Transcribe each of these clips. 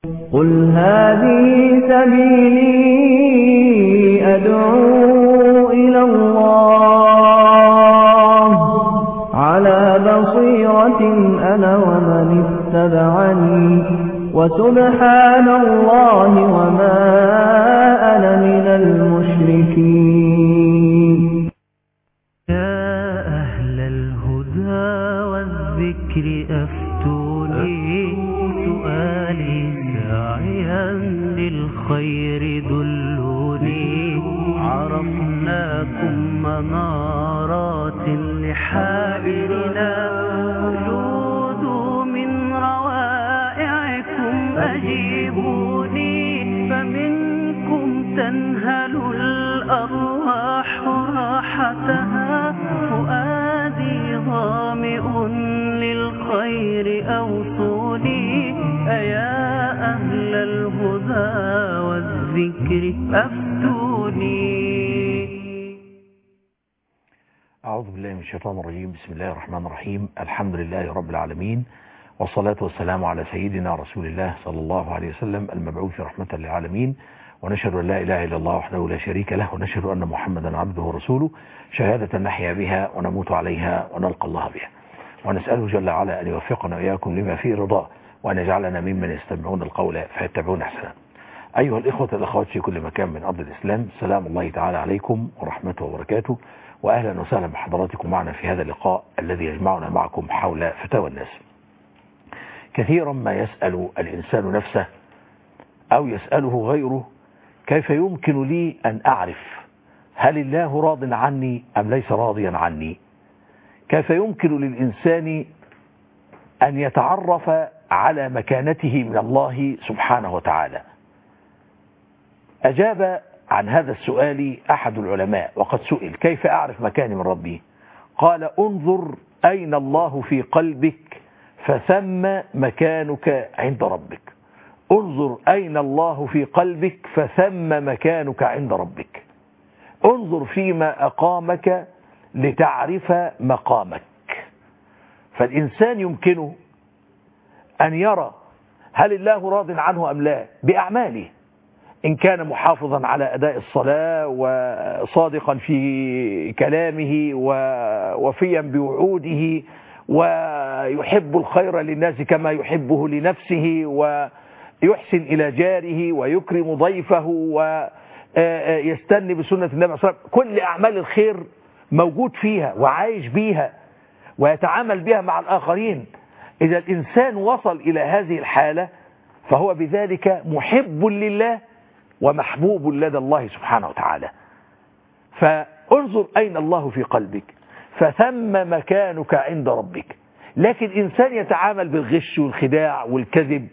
قل هذه سبيلي أدعو إلى الله على بصيرة أنا ومن اتبعني وسبحان الله وما أنا من المشركين يا أهل الهدى والذكر أفتوني سؤالي ساعيا للخير دلوني عرفناكم منارات لحائرنا وجود من روائعكم أجيبوني فمنكم تنهل الأرواح راحتها فؤادي ظامئ للخير أوصوني أيا أهل الهدى والذكر أفتوني أعوذ بالله من الشيطان الرجيم بسم الله الرحمن الرحيم الحمد لله رب العالمين والصلاة والسلام على سيدنا رسول الله صلى الله عليه وسلم المبعوث رحمة للعالمين ونشهد أن لا إله إلا الله وحده لا شريك له ونشهد أن محمدا عبده ورسوله شهادة نحيا بها ونموت عليها ونلقى الله بها ونسأله جل وعلا أن يوفقنا وإياكم لما فيه رضاه وأن يجعلنا ممن يستمعون القول فيتبعون أحسنه أيها الإخوة الأخوات في كل مكان من أرض الإسلام سلام الله تعالى عليكم ورحمته وبركاته وأهلا وسهلا بحضراتكم معنا في هذا اللقاء الذي يجمعنا معكم حول فتاوى الناس كثيرا ما يسأل الإنسان نفسه أو يسأله غيره كيف يمكن لي أن أعرف هل الله راض عني أم ليس راضيا عني كيف يمكن للإنسان أن يتعرف على مكانته من الله سبحانه وتعالى أجاب عن هذا السؤال أحد العلماء وقد سئل كيف أعرف مكاني من ربي قال انظر أين الله في قلبك فثم مكانك عند ربك انظر أين الله في قلبك فثم مكانك عند ربك انظر فيما أقامك لتعرف مقامك فالإنسان يمكنه أن يرى هل الله راض عنه أم لا بأعماله إن كان محافظا على أداء الصلاة وصادقا في كلامه ووفيا بوعوده ويحب الخير للناس كما يحبه لنفسه ويحسن إلى جاره ويكرم ضيفه ويستني بسنة النبي صلى الله عليه وسلم كل أعمال الخير موجود فيها وعايش بيها ويتعامل بها مع الآخرين إذا الإنسان وصل إلى هذه الحالة فهو بذلك محب لله ومحبوب لدى الله سبحانه وتعالى فانظر أين الله في قلبك فثم مكانك عند ربك لكن إنسان يتعامل بالغش والخداع والكذب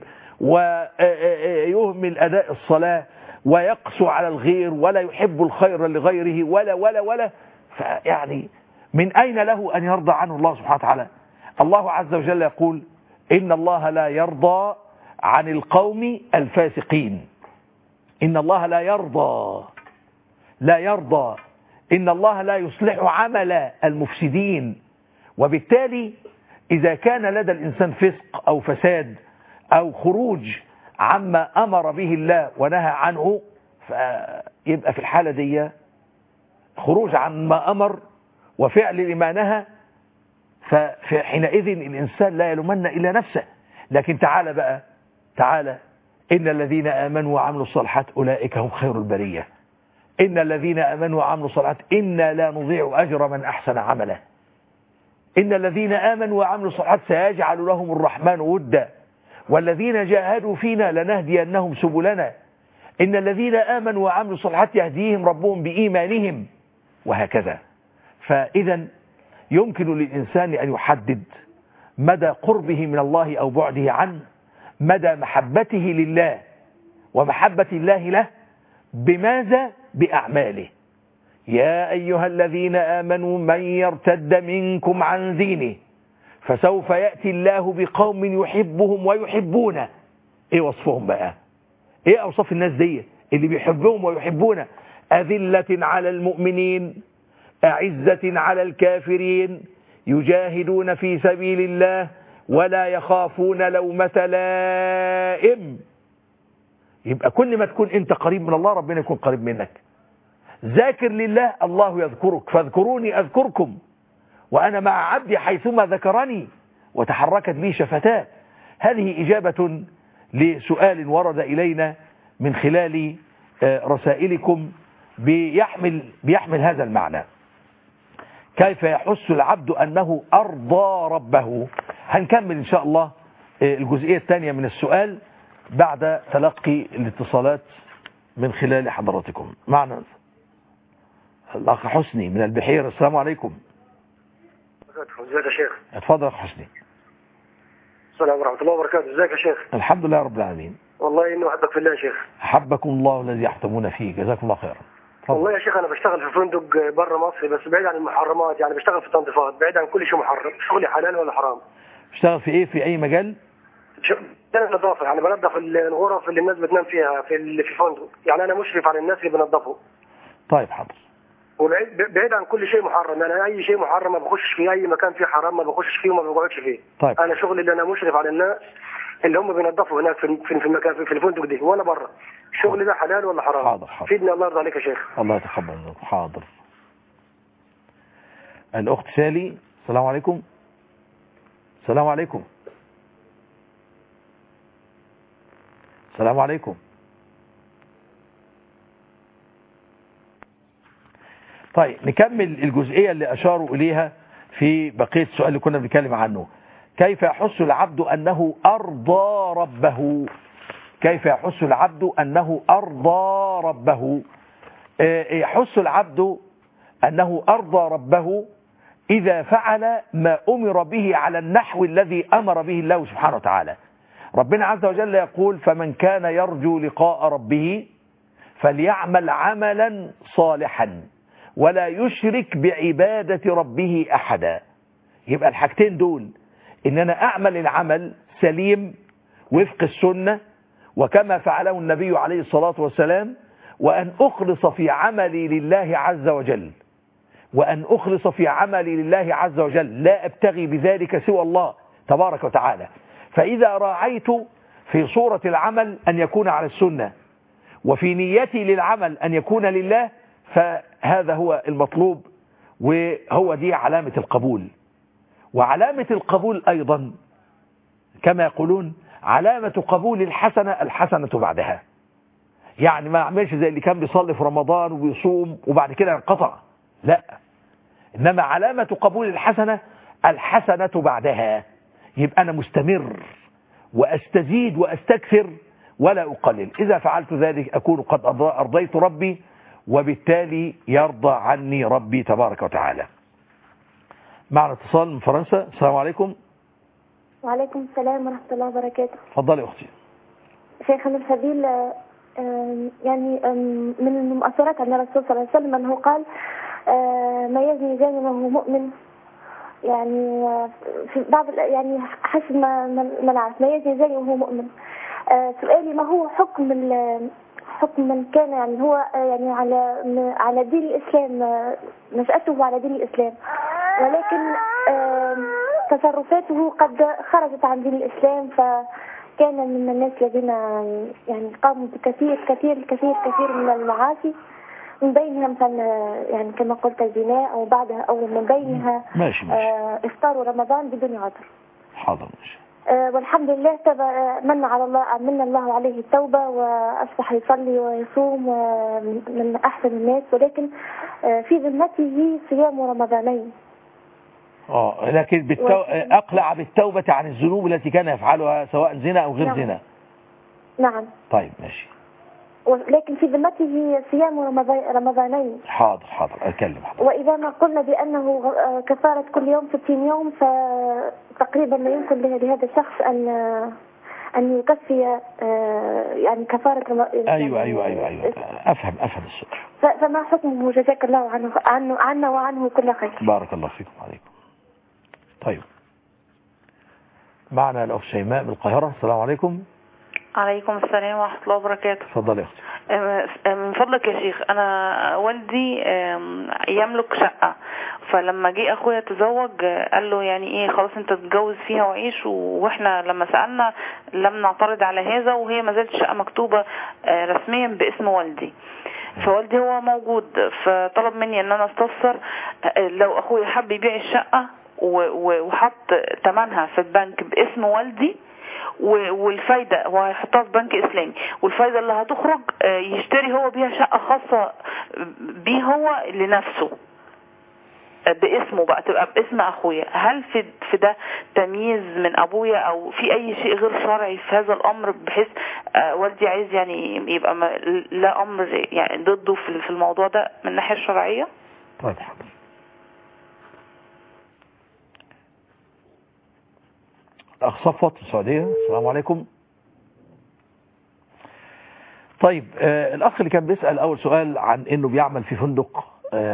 ويهمل أداء الصلاة ويقسو على الغير ولا يحب الخير لغيره ولا ولا ولا فيعني من أين له أن يرضى عنه الله سبحانه وتعالى الله عز وجل يقول إن الله لا يرضى عن القوم الفاسقين إن الله لا يرضى لا يرضى إن الله لا يصلح عمل المفسدين وبالتالي إذا كان لدى الإنسان فسق أو فساد أو خروج عما أمر به الله ونهى عنه فيبقى في الحالة دي خروج عن ما أمر وفعل لما نهى فحينئذ الإنسان لا يلومن إلا نفسه لكن تعالى بقى تعالى إن الذين آمنوا وعملوا الصالحات أولئك هم خير البرية إن الذين آمنوا وعملوا الصالحات إنا لا نضيع أجر من أحسن عملا إن الذين آمنوا وعملوا الصالحات سيجعل لهم الرحمن ودا والذين جاهدوا فينا لنهدينهم سبلنا إن الذين آمنوا وعملوا الصالحات يهديهم ربهم بإيمانهم وهكذا فإذا يمكن للإنسان أن يحدد مدى قربه من الله أو بعده عنه مدى محبته لله ومحبة الله له بماذا بأعماله يا أيها الذين آمنوا من يرتد منكم عن دينه فسوف يأتي الله بقوم يحبهم ويحبونه ايه وصفهم بقى ايه اوصاف الناس دي اللي بيحبهم ويحبونه أذلة على المؤمنين أعزة على الكافرين يجاهدون في سبيل الله ولا يخافون لومة لائم يبقى كل ما تكون انت قريب من الله ربنا يكون قريب منك ذاكر لله الله يذكرك فاذكروني اذكركم وانا مع عبدي حيثما ذكرني وتحركت لي شفتاه هذه اجابة لسؤال ورد الينا من خلال آه، رسائلكم بيحمل, بيحمل هذا المعنى كيف يحس العبد أنه أرضى ربه هنكمل إن شاء الله آه، الجزئية الثانية من السؤال بعد تلقي الاتصالات من خلال حضراتكم معنا الأخ حسني من البحير السلام عليكم ازيك يا شيخ اتفضل يا أخ حسني السلام ورحمة الله وبركاته ازيك يا شيخ الحمد لله رب العالمين والله اني احبك في الله يا شيخ أحبكم الله الذي يحتمون فيه جزاكم الله خيرا والله اتفضل يا شيخ انا بشتغل في فندق بره مصر بس بعيد عن المحرمات يعني بشتغل في التنظيفات بعيد عن كل شيء محرم شغلي حلال ولا حرام اشتغل في ايه في اي مجال ش- انا نظافه يعني بنظف الغرف اللي الناس بتنام فيها في ال- في الفندق يعني انا مشرف على الناس اللي بنظفوا طيب حاضر وبعيد بعيد عن كل شيء محرم يعني اي شيء محرم ما بخشش في اي مكان فيه حرام ما بخشش فيه وما بقعدش فيه طيب. انا شغلي اللي انا مشرف على الناس اللي هم بينظفوا هناك في في في المكان في في الفندق دي وانا بره شغلي ده حلال ولا حرام حاضر، حاضر. فيدني الله يرضى عليك يا شيخ الله يتقبل منكم حاضر الأخت سالي السلام عليكم السلام عليكم السلام عليكم طيب نكمل الجزئية اللي أشاروا إليها في بقية السؤال اللي كنا بنتكلم عنه كيف يحس العبد أنه أرضى ربه كيف يحس العبد أنه أرضى ربه آه، يحس العبد أنه أرضى ربه إذا فعل ما أمر به على النحو الذي أمر به الله سبحانه وتعالى ربنا عز وجل يقول فمن كان يرجو لقاء ربه فليعمل عملا صالحا ولا يشرك بعبادة ربه أحدا يبقى الحاجتين دول إن أنا أعمل العمل سليم وفق السنة وكما فعله النبي عليه الصلاة والسلام وأن أخلص في عملي لله عز وجل وأن أخلص في عملي لله عز وجل لا أبتغي بذلك سوى الله تبارك وتعالى فإذا راعيت في صورة العمل أن يكون على السنة وفي نيتي للعمل أن يكون لله فهذا هو المطلوب وهو دي علامة القبول وعلامة القبول أيضا كما يقولون علامة قبول الحسنة الحسنة بعدها يعني ما اعملش زي اللي كان بيصلي في رمضان وبيصوم وبعد كده ينقطع لا إنما علامة قبول الحسنة الحسنة بعدها يبقى أنا مستمر وأستزيد وأستكثر ولا أقلل إذا فعلت ذلك أكون قد أرض- أرضيت ربي وبالتالي يرضى عني ربي تبارك وتعالى معنا اتصال من فرنسا السلام عليكم وعليكم السلام ورحمة الله وبركاته تفضلي أختي شيخنا الفضيل آه، آم، يعني آم، من المؤثرات عن الرسول صلى الله عليه وسلم أنه قال آه، ما يزني زاني وهو مؤمن يعني آه، في بعض الأ- يعني حسب ما ما ما نعرف ما يزني زاني وهو مؤمن آه، سؤالي ما هو حكم ال- حكم من كان يعني هو آه، يعني على م- على دين الإسلام آه، نشأته على دين الإسلام ولكن آم، تصرفاته قد خرجت عن دين الإسلام فكان من الناس الذين يعني قاموا بكثير كثير كثير كثير من المعاصي من بينها مثلا يعني كما قلت الزنا أو بعدها أو من بينها ماشي ماشي آه، إفطار رمضان بدون عذر حاضر ماشي آه، والحمد لله تب آه، من على الله من الله عليه التوبة وأصبح يصلي ويصوم ومن من أحسن الناس ولكن آه، في ذمته صيام رمضانين اه لكن بالتو... وكذلك- أقلع بالتوبة عن الذنوب التي كان يفعلها سواء زنا أو غير نعم. زنا نعم طيب ماشي ولكن في ذمته صيام رمضان- رمضانين حاضر حاضر أتكلم حاضر وإذا ما قلنا بأنه آه، كفارة كل يوم 60 يوم فتقريبا لا يمكن له- لهذا الشخص أن آه، أن يكفي آه، يعني كفارة رم- أيوة يعني- أيوة أيوة أيوة أفهم أفهم السؤال ف- فما حكمه جزاك الله عنه عنه عنا وعنه كل خير بارك الله فيكم عليكم طيب معنا الأخت شيماء من القاهرة السلام عليكم عليكم السلام ورحمة الله وبركاته تفضلي يا أختي آه، من فضلك يا شيخ انا والدي آم، يملك شقة فلما جه اخويا تزوج آه، قال له يعني ايه خلاص انت تتجوز فيها وعيش و- واحنا لما سألنا لم نعترض على هذا وهي ما زالت الشقة مكتوبة آه، رسميا باسم والدي فوالدي هو موجود فطلب مني ان انا استفسر آه، لو اخويا حب يبيع الشقة و- و- وحط ثمنها في البنك باسم والدي و- والفايدة هو هيحطها في بنك إسلامي والفايدة اللي هتخرج آه، يشتري هو بيها شقة خاصة بيه هو لنفسه آه، باسمه بقى تبقى باسم أخويا هل في في ده تمييز من أبويا أو في أي شيء غير شرعي في هذا الأمر بحيث آه، والدي عايز يعني يبقى ما لا أمر يعني ضده في في الموضوع ده من الناحية الشرعية طيب حاضر الأخ صفوت في السعودية السلام عليكم طيب آه الأخ اللي كان بيسأل أول سؤال عن إنه بيعمل في فندق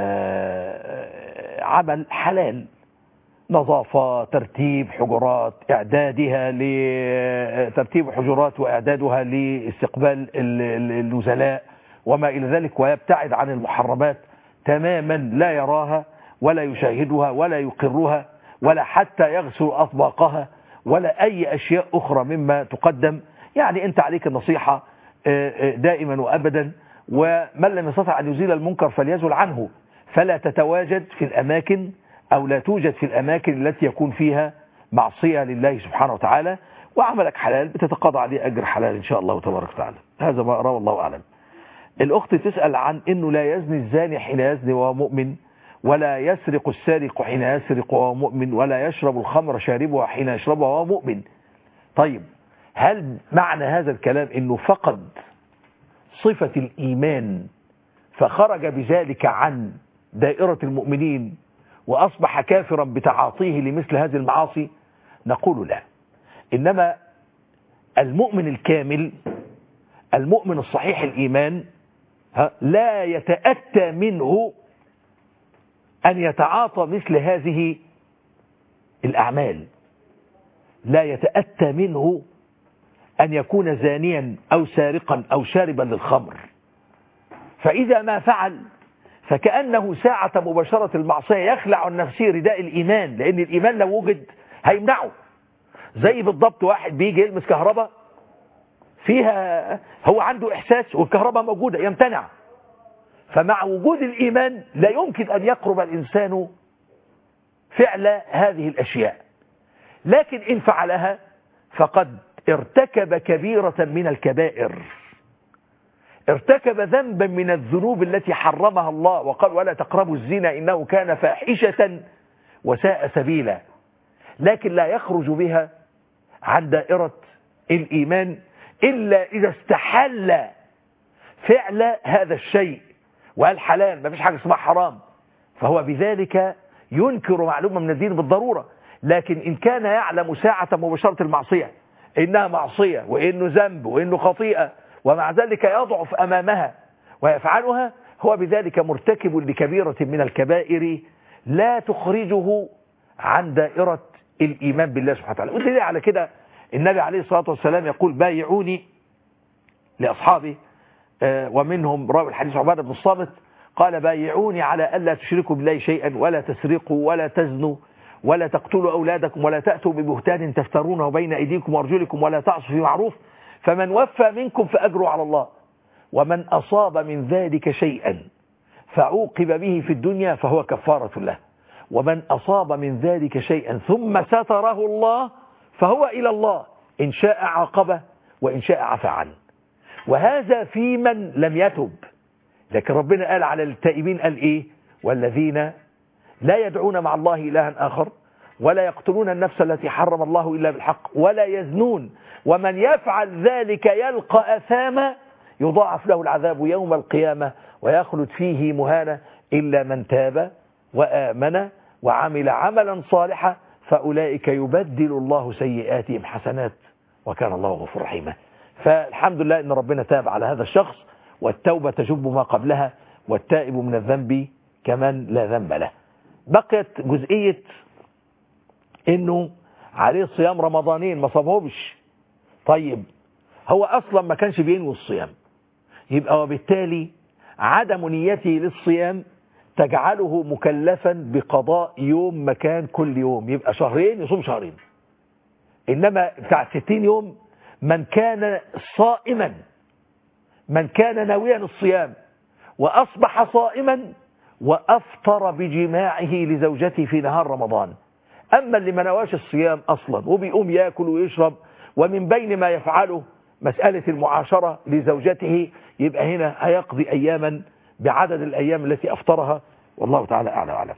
آه عمل حلال نظافة ترتيب حجرات إعدادها لترتيب حجرات وإعدادها لاستقبال ال- ال- النزلاء وما إلى ذلك ويبتعد عن المحرمات تماما لا يراها ولا يشاهدها ولا يقرها ولا حتى يغسل أطباقها ولا أي أشياء أخرى مما تقدم يعني أنت عليك النصيحة آه، آه، دائما وأبدا ومن لم يستطع أن يزيل المنكر فليزل عنه فلا تتواجد في الأماكن أو لا توجد في الأماكن التي يكون فيها معصية لله سبحانه وتعالى وعملك حلال بتتقاضى عليه أجر حلال إن شاء الله تبارك وتعالى هذا ما أراه الله أعلم الأخت تسأل عن أنه لا يزني الزاني حين يزني وهو مؤمن ولا يسرق السارق حين يسرق وهو مؤمن ولا يشرب الخمر شاربها حين يشربها وهو مؤمن طيب هل معنى هذا الكلام أنه فقد صفة الإيمان فخرج بذلك عن دائرة المؤمنين وأصبح كافرا بتعاطيه لمثل هذه المعاصي نقول لا إنما المؤمن الكامل المؤمن الصحيح الإيمان ها، لا يتأتى منه أن يتعاطى مثل هذه الأعمال لا يتأتى منه أن يكون زانيا أو سارقا أو شاربا للخمر فإذا ما فعل فكأنه ساعة مباشرة المعصية يخلع عن نفسه رداء الإيمان لأن الإيمان لو وجد هيمنعه زي بالضبط واحد بيجي يلمس كهرباء فيها هو عنده إحساس والكهرباء موجودة يمتنع فمع وجود الإيمان لا يمكن أن يقرب الإنسان فعل هذه الأشياء لكن إن فعلها فقد ارتكب كبيرة من الكبائر ارتكب ذنبا من الذنوب التي حرمها الله وقال ولا تقربوا الزنا إنه كان فاحشة وساء سبيلا لكن لا يخرج بها عن دائرة الإيمان إلا إذا استحل فعل هذا الشيء وقال حلال ما فيش حاجة اسمها حرام فهو بذلك ينكر معلومة من الدين بالضرورة لكن إن كان يعلم ساعة مباشرة المعصية إنها معصية وإنه ذنب وإنه خطيئة ومع ذلك يضعف أمامها ويفعلها هو بذلك مرتكب لكبيرة من الكبائر لا تخرجه عن دائرة الإيمان بالله سبحانه وتعالى والدليل على كده النبي عليه الصلاة والسلام يقول بايعوني لأصحابه آه، ومنهم راوي الحديث عبادة بن الصامت قال بايعوني على ألا تشركوا بالله شيئا ولا تسرقوا ولا تزنوا ولا تقتلوا أولادكم ولا تأتوا ببهتان تفترونه بين أيديكم وأرجلكم ولا تعصوا في معروف فمن وفى منكم فأجره على الله ومن أصاب من ذلك شيئا فعوقب به في الدنيا فهو كفارة له ومن أصاب من ذلك شيئا ثم ستره الله فهو إلى الله إن شاء عاقبه وإن شاء عفى عنه وهذا في من لم يتب لكن ربنا قال على التائبين قال إيه والذين لا يدعون مع الله إلها آخر ولا يقتلون النفس التي حرم الله إلا بالحق ولا يزنون ومن يفعل ذلك يلقى أثاما يضاعف له العذاب يوم القيامة ويخلد فيه مهانة إلا من تاب وآمن وعمل عملا صالحا فأولئك يبدل الله سيئاتهم حسنات وكان الله غفور رحيما فالحمد لله أن ربنا تاب على هذا الشخص والتوبة تجب ما قبلها والتائب من الذنب كمن لا ذنب له بقيت جزئية انه عليه صيام رمضانين ما صامهمش طيب هو اصلا ما كانش بينوي الصيام يبقى وبالتالي عدم نيته للصيام تجعله مكلفا بقضاء يوم مكان كل يوم يبقى شهرين يصوم شهرين إنما بتاع 60 يوم من كان صائما من كان ناويا الصيام وأصبح صائما وأفطر بجماعه لزوجته في نهار رمضان أما اللي ما نواش الصيام أصلا وبيقوم يأكل ويشرب ومن بين ما يفعله مسألة المعاشرة لزوجته يبقى هنا هيقضي أياما بعدد الأيام التي أفطرها والله تعالى أعلى وأعلم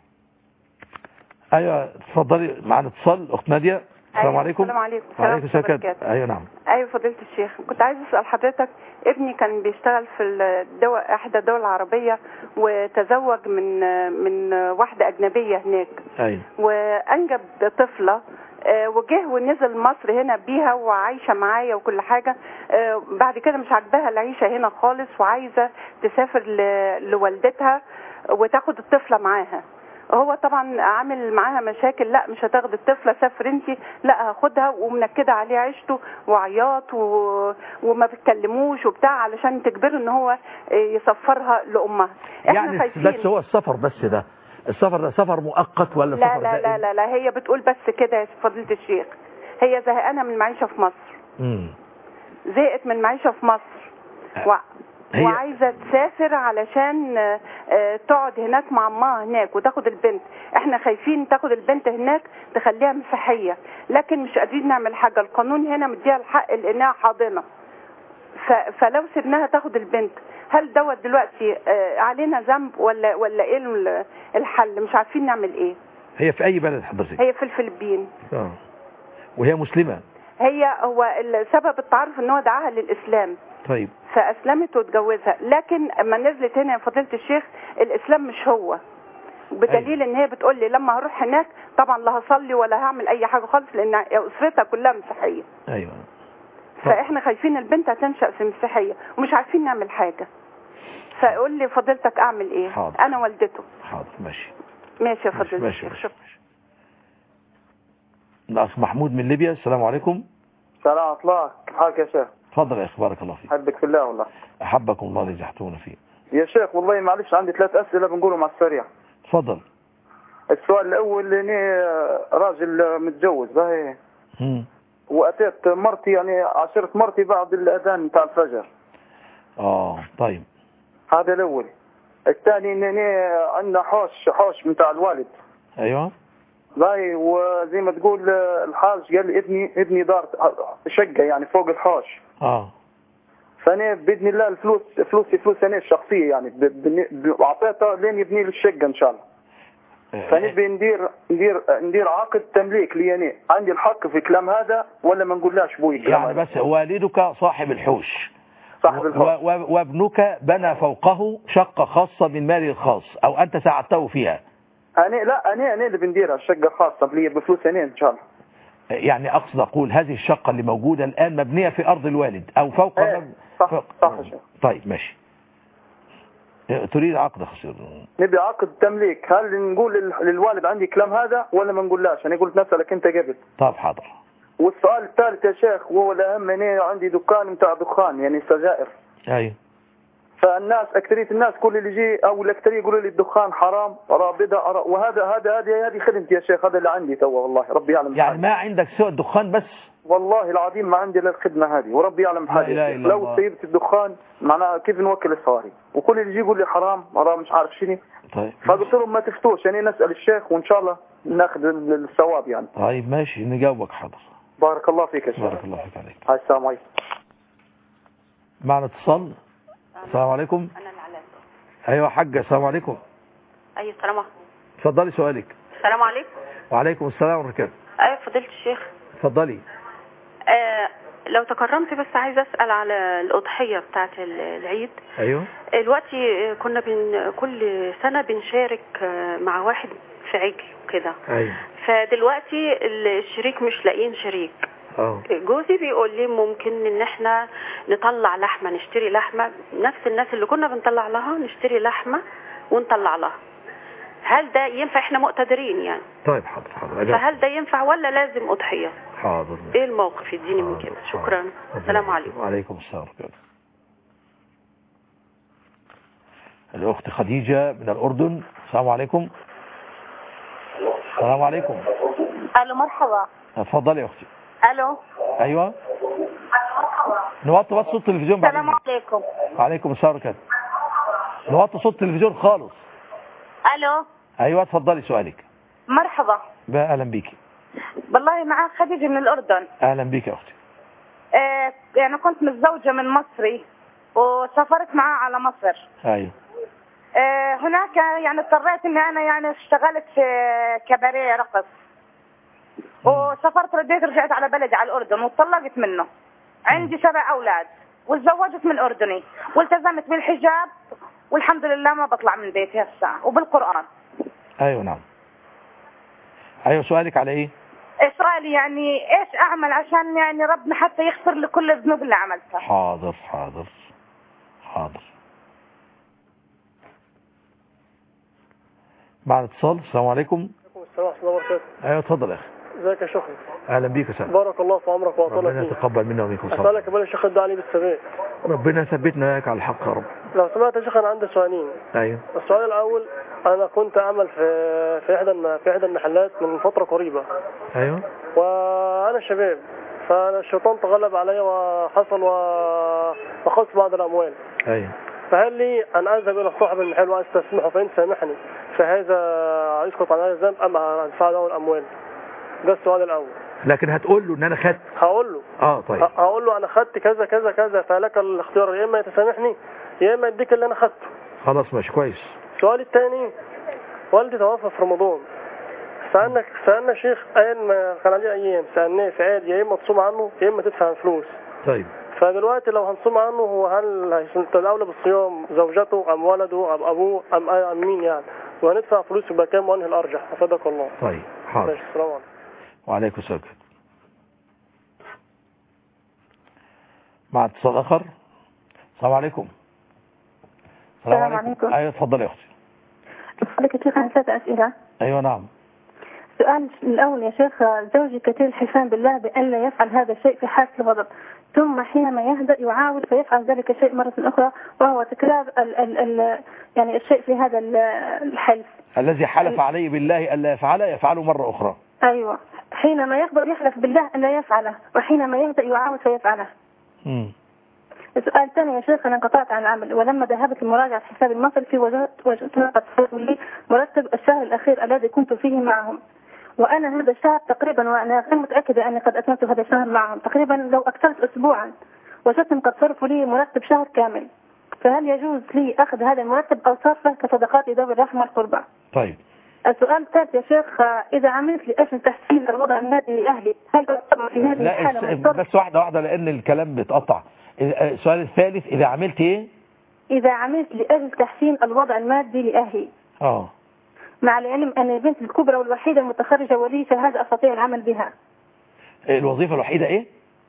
أيوة تفضلي معنا اتصال أخت نادية السلام أيوة، عليكم السلام عليكم. وعليكم السلام السلام وبركاته. أيوة نعم ايوه فضيله الشيخ كنت عايز اسال حضرتك ابني كان بيشتغل في الدول احدى الدول العربيه وتزوج من من واحده اجنبيه هناك أيوة وانجب طفله آه، وجه ونزل مصر هنا بيها وعايشه معايا وكل حاجه آه، بعد كده مش عاجباها العيشه هنا خالص وعايزه تسافر ل- لوالدتها وتاخد الطفله معاها هو طبعا عامل معاها مشاكل لا مش هتاخد الطفله سافر انت لا هاخدها ومنكده عليه عيشته وعياط و... وما بتكلموش وبتاع علشان تجبره ان هو يسفرها لامها احنا يعني خايفين بس هو السفر بس ده السفر ده سفر مؤقت ولا لا سفر لا لا دائم؟ لا لا هي بتقول بس كده يا فضيله الشيخ هي زهقانه من المعيشه في مصر مم. زهقت من المعيشه في مصر و... هي- وعايزه تسافر علشان آه، آه، تقعد هناك مع امها هناك وتاخد البنت احنا خايفين تاخد البنت هناك تخليها مسيحيه لكن مش قادرين نعمل حاجه القانون هنا مديها الحق لانها حاضنه ف... فلو سيبناها تاخد البنت هل دوت دلوقتي آه، علينا ذنب ولا ولا ايه ال- الحل مش عارفين نعمل ايه هي في أي بلد حضرتك هي في الفلبين آه. وهي مسلمة هي هو سبب التعرف ان هو دعاها للاسلام طيب فاسلمت واتجوزها لكن اما نزلت هنا يا فضيله الشيخ الاسلام مش هو بدليل ان هي بتقول لي لما هروح هناك طبعا لا هصلي ولا هعمل اي حاجه خالص لان اسرتها كلها مسيحيه أيوة فاحنا خايفين البنت هتنشا في مسيحيه ومش عارفين نعمل حاجه فقول لي فضيلتك اعمل ايه حاضر. انا والدته حاضر ماشي ماشي يا ماشي فضيله ماشي, الشيخ ماشي. شكرا الأخ محمود من ليبيا السلام عليكم سلام ورحمة الله كيف حالك يا شيخ تفضل يا أخي بارك الله فيك أحبك في الله والله أحبكم الله اللي زحتونا فيه يا شيخ والله معلش عندي ثلاث أسئلة بنقولهم على السريع تفضل السؤال الأول إني راجل متجوز باهي مم. وأتيت مرتي يعني عشرت مرتي بعد الأذان بتاع الفجر آه طيب هذا الأول الثاني إنني عندنا حوش حوش بتاع الوالد أيوة باهي وزي ما تقول الحاج قال لي ابني ابني دار شقة يعني فوق الحوش آه فانا باذن الله الفلوس فلوسي فلوس انا الشخصيه يعني ب- ب- ب- اعطيتها لين يبني لي الشقه ان شاء الله فنبي ندير ندير ندير عقد تمليك لي انا عندي الحق في الكلام هذا ولا ما نقولهاش بوي الكلام يعني هذا؟ بس والدك صاحب الحوش صاحب و- الحق و- وابنك بنى فوقه شقة خاصة من ماله الخاص أو أنت ساعدته فيها انا لا انا انا اللي بنديرها الشقه خاصه لي بفلوس انا ان شاء الله يعني أقصد أقول هذه الشقة اللي موجودة الآن مبنية في أرض الوالد أو فوق إيه، مب- صح- فوق- صح يا شيخ. طيب ماشي تريد عقد خصير نبي عقد تمليك هل نقول لل- للوالد عندي كلام هذا ولا ما نقولهاش انا قلت نسالك انت قبل طب حاضر والسؤال الثالث يا شيخ وهو الاهم انا عندي دكان بتاع دخان يعني سجائر أيوة فالناس اكثريه الناس كل اللي يجي او الاكثريه يقولوا لي الدخان حرام رابضه أرا- وهذا هذا هذه هذه خدمتي يا شيخ هذا اللي عندي تو والله ربي يعلم يعني حالي. ما عندك سوى الدخان بس والله العظيم ما عندي الا الخدمه هذه وربي يعلم لا حالي إله يا شيخ. إلا لو الله. سيبت الدخان معناها كيف نوكل الصواري وكل اللي يجي يقول لي حرام حرام مش عارف شنو طيب فقلت لهم ما تفتوش يعني نسال الشيخ وان شاء الله ناخذ ال- الثواب يعني طيب ماشي نجاوبك حاضر بارك الله فيك يا شيخ بارك الله فيك عليك هاي السلام عليكم معنا اتصال السلام عليكم انا العلاء ايوه يا حاجه السلام عليكم اي السلام عليكم اتفضلي سؤالك السلام عليكم وعليكم السلام ورحمه الله ايوه فضيله الشيخ اتفضلي آه لو تكرمت بس عايزه اسال على الاضحيه بتاعه ال- العيد ايوه دلوقتي آه، كنا بن كل سنه بنشارك آه، مع واحد في عجل وكده ايوه فدلوقتي الشريك مش لاقيين شريك اه جوزي بيقول لي ممكن ان احنا نطلع لحمه نشتري لحمه نفس الناس اللي كنا بنطلع لها نشتري لحمه ونطلع لها هل ده ينفع احنا مقتدرين يعني طيب حاضر حاضر أجاوب. فهل ده ينفع ولا لازم اضحيه حاضر ايه الموقف يديني من حاضر، كده حاضر. شكرا ربنا السلام يبارك عليكم فيك. وعليكم السلام ورحمه الله الأخت خديجة من الأردن السلام عليكم السلام عليكم الو مرحبا اتفضلي يا أختي الو أيوة نوطي بس صوت التلفزيون بعد السلام إذنك. عليكم وعليكم السلام ورحمة الله نوطي صوت التلفزيون خالص الو أيوة اتفضلي سؤالك مرحبا بقى أهلا بيكي والله معك خديجه من الاردن أهلا بيكي يا أختي آه يعني كنت متزوجه من مصري وسافرت معاه على مصر أيوة آه هناك يعني اضطريت اني انا يعني اشتغلت في كباريه رقص وسافرت رديت رجعت على بلدي على الاردن وطلقت منه عندي سبع اولاد وتزوجت من اردني والتزمت بالحجاب والحمد لله ما بطلع من بيتي هسه وبالقران أيوة نعم أيوة سؤالك على إيه اسرائيل يعني ايش اعمل عشان يعني ربنا حتى يغفر لي كل الذنوب اللي عملتها حاضر حاضر حاضر بعد اتصال السلام عليكم السلام ورحمة الله وبركاته ايوه اتفضل يا اخي ازيك يا شيخ اهلا بيك يا سلام بارك الله في عمرك وأطال ربنا فيك يتقبل منا ومنكم صالح أسألك يا الشيخ الدعاء علي بالسماء ربنا ثبتنا وياك على الحق يا رب لو سمعت يا شيخ أنا عندي سؤالين ايوه السؤال الأول أنا كنت أعمل في في إحدى الم- في إحدى المحلات من فترة قريبة ايوه وأنا شباب فالشيطان تغلب علي وحصل و- وأخذت بعض الأموال ايوه فهل لي أن أذهب إلى صاحب المحل وأستسمحه فإن سامحني فهذا يسقط عن هذا الذنب أم أدفع له الأموال؟ ده السؤال الأول لكن هتقول له ان انا خدت هقول له اه طيب ه- هقول له انا خدت كذا كذا كذا فلك الاختيار يا اما يتسامحني يا اما يديك اللي انا خدته خلاص ماشي كويس السؤال الثاني والدي توفى في رمضان سألنا سألنا شيخ قال ما كان عليه ايام سألناه فقال يا اما تصوم عنه يا اما تدفع فلوس طيب فدلوقتي لو هنصوم عنه هو هل هيكون الاولى بالصيام زوجته ام ولده ام ابوه ام ام مين يعني وهندفع فلوس يبقى كام وانهي الارجح افادك الله طيب حاضر ماشي السلام عليكم وعليكم السلام مع اتصال اخر السلام عليكم السلام عليكم. ايوه اتفضلي يا اختي أسألك يا شيخ عن ثلاث أسئلة ايوه نعم السؤال الأول يا شيخ زوجي كثير الحلفان بالله بأن لا يفعل هذا الشيء في حالة الغضب ثم حينما يهدأ يعاود فيفعل ذلك الشيء مرة أخرى وهو تكرار ال ال ال يعني الشيء في هذا ال- الحلف الذي حلف عليه بالله الا يفعله يفعله مره اخرى أيوة حينما يغضب يحلف بالله أن لا يفعله وحينما يهدأ يعاود فيفعله مم. السؤال الثاني يا شيخ أنا انقطعت عن العمل ولما ذهبت لمراجعة حساب المصرفي وجدت وجدتها قد صرفوا لي مرتب الشهر الأخير الذي كنت فيه معهم وأنا هذا الشهر تقريبا وأنا غير متأكدة أني قد أتممت هذا الشهر معهم تقريبا لو أكثرت أسبوعا وجدتهم قد صرفوا لي مرتب شهر كامل فهل يجوز لي أخذ هذا المرتب أو صرفه كصدقات ذوي الرحمة والقربى طيب السؤال الثالث يا شيخ آه، إذا عملت لأجل تحسين الوضع المادي لأهلي هل تعتبر في هذه لا الحالة الس- مضطر بس واحده واحده لان الكلام بيتقطع السؤال الثالث اذا عملت ايه إذا عملت لأجل تحسين الوضع المادي لأهلي اه مع العلم أن البنت الكبرى والوحيدة المتخرجة ولي شهادة أستطيع العمل بها الوظيفه الوحيده ايه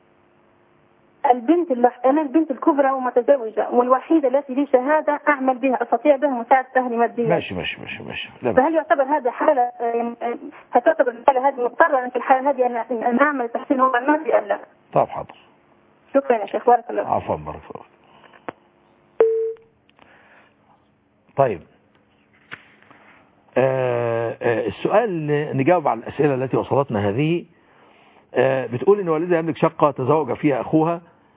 البنت اللح... أنا البنت الكبرى ومتزوجة والوحيدة التي لي شهادة أعمل بها أستطيع بها مساعدة أهلي ماديا ماشي ماشي ماشي ماشي لا بأس. فهل يعتبر هذا حالة آه، آه، هل تعتبر الحالة هذه مضطرة في الحالة هذه أن أن أعمل تحسين الوضع المادي أم لا؟ طب حاضر شكرا يا شيخ بارك الله فيك. عفوا بارك الله فيك. طيب آه آه السؤال نجاوب على الأسئلة التي وصلتنا هذه آه بتقول إن والدها يملك شقة تزوج فيها أخوها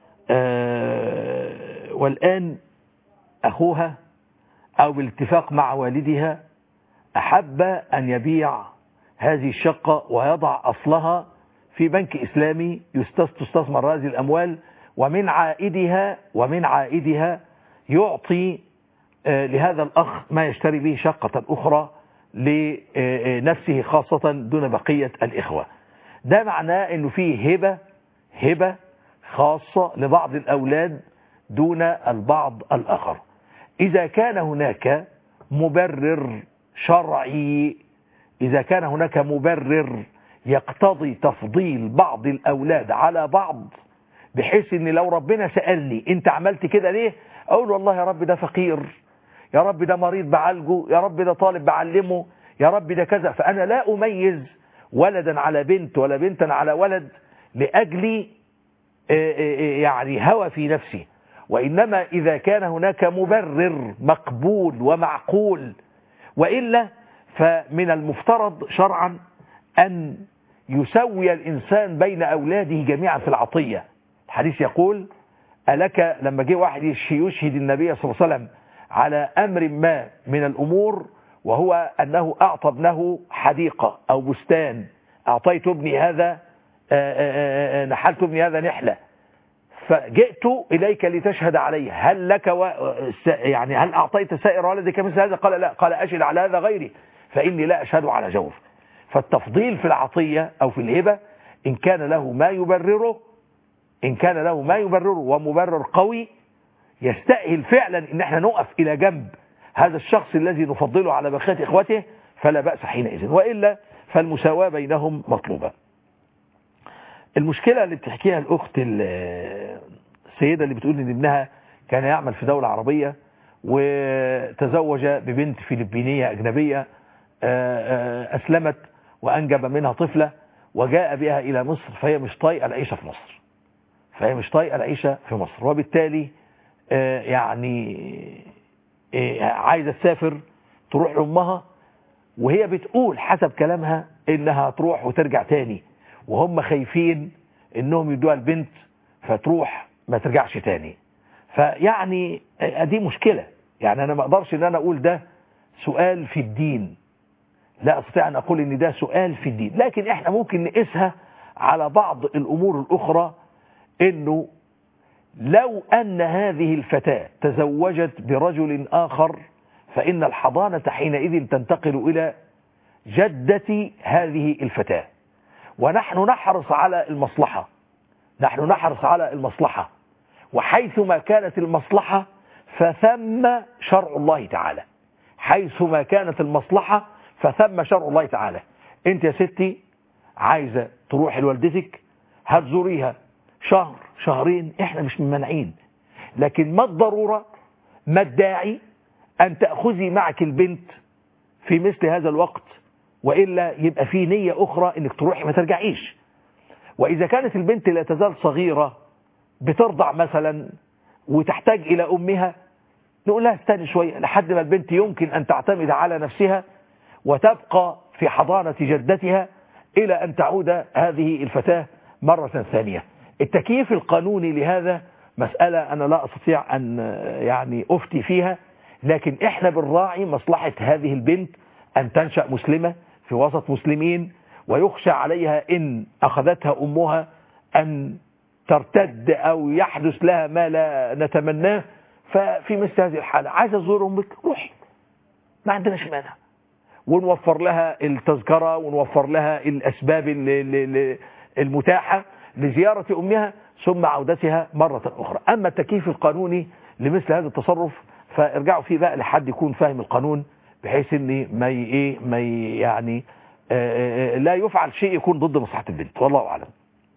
آه والآن أخوها أو بالاتفاق مع والدها أحب أن يبيع هذه الشقة ويضع أصلها في بنك إسلامي يستس- تستثمر هذه الأموال ومن عائدها ومن عائدها يعطي آه، لهذا الأخ ما يشتري به شقة أخرى لنفسه خاصة دون بقية الإخوة ده معناه أنه فيه هبة هبة خاصة لبعض الأولاد دون البعض الآخر إذا كان هناك مبرر شرعي إذا كان هناك مبرر يقتضي تفضيل بعض الأولاد على بعض بحيث ان لو ربنا سألني انت عملت كده ليه اقول والله يا رب ده فقير يا رب ده مريض بعالجه يا رب ده طالب بعلمه يا رب ده كذا فانا لا اميز ولدا على بنت ولا بنتا على ولد لاجل آه، آه، آه، يعني هوى في نفسي وإنما إذا كان هناك مبرر مقبول ومعقول وإلا فمن المفترض شرعا أن يسوي الإنسان بين أولاده جميعا في العطية الحديث يقول ألك لما جه واحد يشهد النبي صلى الله عليه وسلم على أمر ما من الأمور وهو أنه أعطى ابنه حديقة أو بستان أعطيت ابني هذا نحلت ابني هذا نحلة فجئت إليك لتشهد عليه هل لك و... يعني هل أعطيت سائر ولدك مثل هذا قال لا قال أشهد على هذا غيري فإني لا أشهد على جور فالتفضيل في العطية أو في الهبة إن كان له ما يبرره إن كان له ما يبرره ومبرر قوي يستأهل فعلا إن احنا نقف إلى جنب هذا الشخص الذي نفضله على بقية إخوته فلا بأس حينئذ وإلا فالمساواة بينهم مطلوبة المشكلة اللي بتحكيها الأخت السيدة اللي بتقول إن ابنها كان يعمل في دولة عربية وتزوج ببنت فلبينية أجنبية أسلمت وأنجب منها طفلة وجاء بها إلى مصر فهي مش طايقة العيشة في مصر فهي مش طايقة العيشة في مصر وبالتالي يعني عايزة تسافر تروح لأمها وهي بتقول حسب كلامها إنها تروح وترجع تاني وهم خايفين إنهم يدوها البنت فتروح ما ترجعش تاني فيعني دي مشكلة يعني أنا ما أقدرش إن أنا أقول ده سؤال في الدين لا أستطيع أن أقول إن ده سؤال في الدين لكن إحنا ممكن نقيسها على بعض الأمور الأخرى إنه لو أن هذه الفتاة تزوجت برجل آخر فإن الحضانة حينئذ تنتقل إلى جدة هذه الفتاة ونحن نحرص على المصلحة نحن نحرص على المصلحة وحيثما كانت المصلحة فثم شرع الله تعالى حيثما كانت المصلحة فثم شرع الله تعالى انت يا ستي عايزة تروح لوالدتك هتزوريها شهر شهرين احنا مش ممنعين لكن ما الضرورة ما الداعي ان تأخذي معك البنت في مثل هذا الوقت وإلا يبقى في نية أخرى انك تروحي ما ترجعيش وإذا كانت البنت لا تزال صغيرة بترضع مثلا وتحتاج إلى أمها نقول لها استني شوية لحد ما البنت يمكن أن تعتمد على نفسها وتبقى في حضانة جدتها إلى أن تعود هذه الفتاة مرة ثانية التكييف القانوني لهذا مسألة أنا لا أستطيع أن يعني أفتي فيها لكن إحنا بنراعي مصلحة هذه البنت أن تنشأ مسلمة في وسط مسلمين ويخشى عليها إن أخذتها أمها أن ترتد أو يحدث لها ما لا نتمناه ففي مثل هذه الحالة عايزة تزور أمك روحي ما عندناش مانع ونوفر لها التذكرة ونوفر لها الأسباب المتاحة لزيارة أمها ثم عودتها مرة أخرى أما التكييف القانوني لمثل هذا التصرف فارجعوا فيه بقى لحد يكون فاهم القانون بحيث ان ما ايه ما يعني لا يفعل شيء يكون ضد مصلحة البنت والله أعلم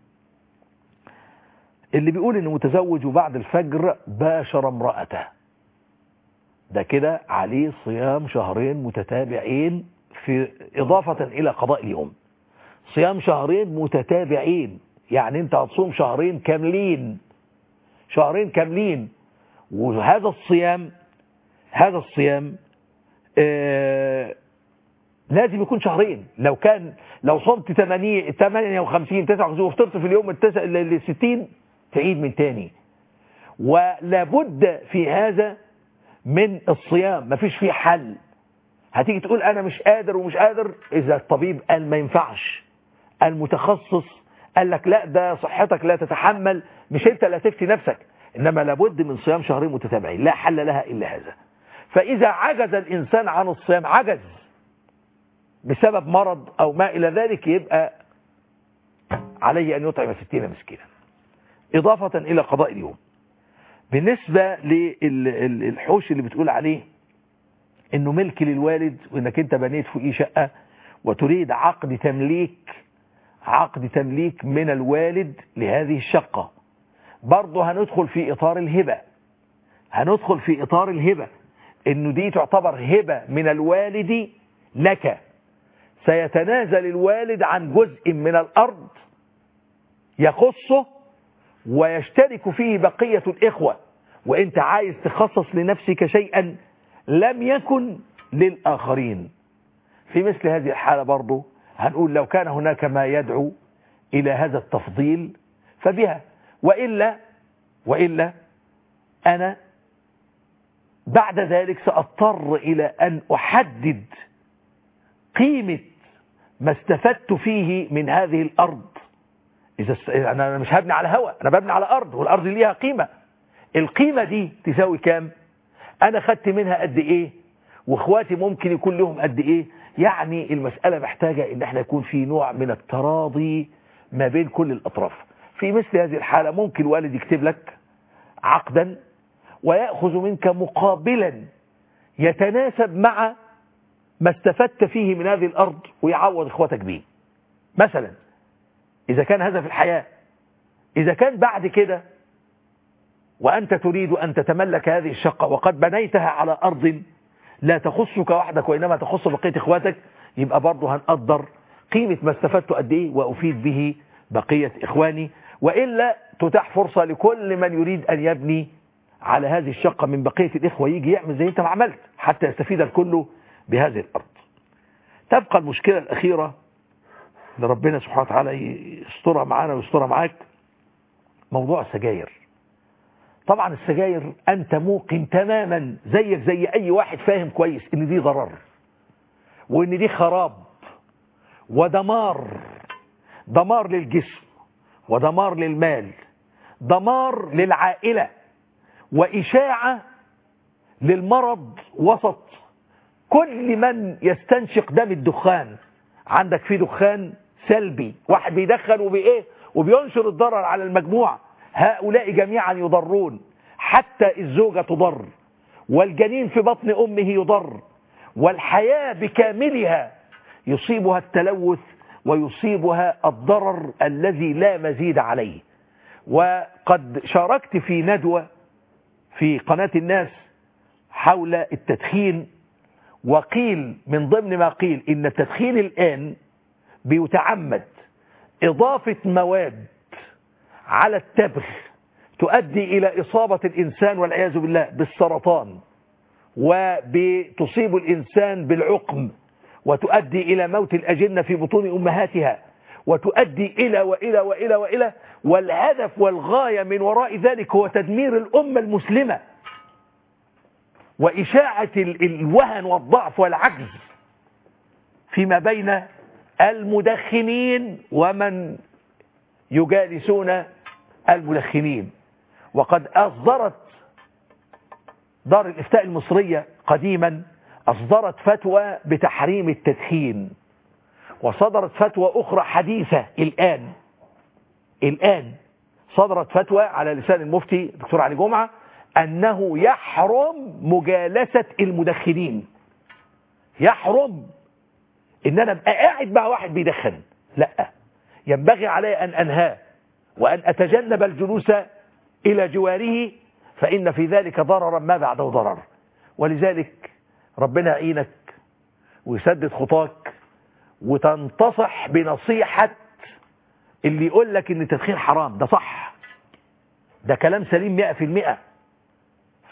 اللي بيقول انه متزوج وبعد الفجر باشر امرأته ده كده عليه صيام شهرين متتابعين في إضافة إلى قضاء اليوم صيام شهرين متتابعين يعني انت هتصوم شهرين كاملين شهرين كاملين وهذا الصيام هذا الصيام آه لازم يكون شهرين لو كان لو صمت 80 58 59 وفطرت في اليوم التسع ال 60 تعيد من تاني ولابد في هذا من الصيام مفيش فيه حل هتيجي تقول انا مش قادر ومش قادر اذا الطبيب قال ما ينفعش المتخصص قال لك لا ده صحتك لا تتحمل مش انت اللي هتفتي نفسك انما لابد من صيام شهرين متتابعين لا حل لها الا هذا فاذا عجز الانسان عن الصيام عجز بسبب مرض او ما الى ذلك يبقى عليه ان يطعم ستين مسكينا اضافة الى قضاء اليوم بالنسبة للحوش اللي بتقول عليه انه ملك للوالد وانك انت بنيت فوقيه شقة وتريد عقد تمليك عقد تمليك من الوالد لهذه الشقة برضه هندخل في اطار الهبة هندخل في اطار الهبة انه دي تعتبر هبة من الوالد لك سيتنازل الوالد عن جزء من الارض يخصه ويشترك فيه بقية الإخوة وانت عايز تخصص لنفسك شيئا لم يكن للآخرين في مثل هذه الحالة برضو هنقول لو كان هناك ما يدعو إلى هذا التفضيل فبها وإلا وإلا أنا بعد ذلك سأضطر إلى أن أحدد قيمة ما استفدت فيه من هذه الأرض إذا است... أنا مش هبني على هوا أنا ببني على أرض والأرض ليها قيمة القيمة دي تساوي كام أنا خدت منها قد إيه وإخواتي ممكن يكون لهم قد إيه يعني المسألة محتاجة إن احنا يكون في نوع من التراضي ما بين كل الأطراف في مثل هذه الحالة ممكن والد يكتب لك عقدا ويأخذ منك مقابلا يتناسب مع ما استفدت فيه من هذه الأرض ويعوض إخواتك به مثلا إذا كان هذا في الحياة إذا كان بعد كده وأنت تريد أن تتملك هذه الشقة وقد بنيتها على أرض لا تخصك وحدك وإنما تخص بقية إخواتك يبقى برضه هنقدر قيمة ما استفدت قد إيه وأفيد به بقية إخواني وإلا تتاح فرصة لكل من يريد أن يبني على هذه الشقة من بقية الإخوة يجي يعمل زي أنت ما عملت حتى يستفيد الكل بهذه الأرض تبقى المشكلة الأخيرة اللي ربنا سبحانه وتعالى يسترها معانا ويسترها معاك موضوع السجاير طبعا السجاير أنت موقن تماما زيك زي أي واحد فاهم كويس إن دي ضرر وإن دي خراب ودمار دمار للجسم ودمار للمال دمار للعائلة وإشاعة للمرض وسط كل من يستنشق دم الدخان عندك في دخان سلبي واحد بيدخن وبإيه وبينشر الضرر على المجموعة هؤلاء جميعا يضرون حتى الزوجة تضر والجنين في بطن أمه يضر والحياة بكاملها يصيبها التلوث ويصيبها الضرر الذي لا مزيد عليه وقد شاركت في ندوة في قناة الناس حول التدخين وقيل من ضمن ما قيل إن التدخين الآن بيتعمد إضافة مواد على التبغ تؤدي إلى إصابة الإنسان والعياذ بالله بالسرطان وتصيب الإنسان بالعقم وتؤدي إلى موت الأجنة في بطون أمهاتها وتؤدي إلى وإلى وإلى وإلى والهدف والغاية من وراء ذلك هو تدمير الأمة المسلمة وإشاعة الوهن والضعف والعجز فيما بين المدخنين ومن يجالسون المدخنين وقد أصدرت دار الإفتاء المصرية قديما أصدرت فتوى بتحريم التدخين وصدرت فتوى أخرى حديثة الآن الآن صدرت فتوى على لسان المفتي دكتور علي جمعة أنه يحرم مجالسة المدخنين يحرم إن أنا أبقى قاعد مع واحد بيدخن لا ينبغي علي أن أنهاه وأن أتجنب الجلوس إلى جواره فإن في ذلك ضررا ما بعده ضرر ولذلك ربنا يعينك ويسدد خطاك وتنتصح بنصيحة اللي يقول لك ان التدخين حرام ده صح ده كلام سليم مئة في المئة ف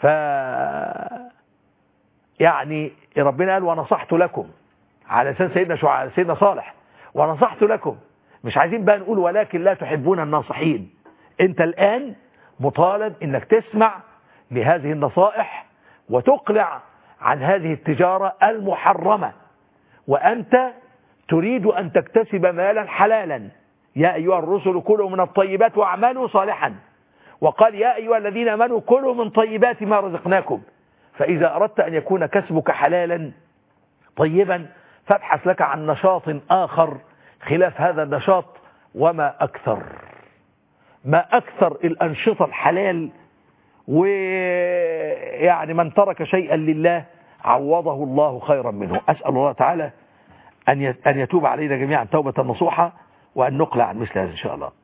يعني ربنا قال ونصحت لكم على لسان سيدنا شو على سيدنا صالح ونصحت لكم مش عايزين بقى نقول ولكن لا تحبون الناصحين انت الآن مطالب انك تسمع لهذه النصائح وتقلع عن هذه التجارة المحرمة وأنت تريد أن تكتسب مالا حلالا يا أيها الرسل كلوا من الطيبات واعملوا صالحا وقال يا أيها الذين امنوا كلوا من طيبات ما رزقناكم فإذا أردت أن يكون كسبك حلالا طيبا فابحث لك عن نشاط آخر خلاف هذا النشاط وما أكثر ما أكثر الأنشطة الحلال ويعني من ترك شيئا لله عوضه الله خيرا منه أسأل الله تعالى أن أن يتوب علينا جميعا توبة نصوحة وأن نقلع عن مثل هذا إن شاء الله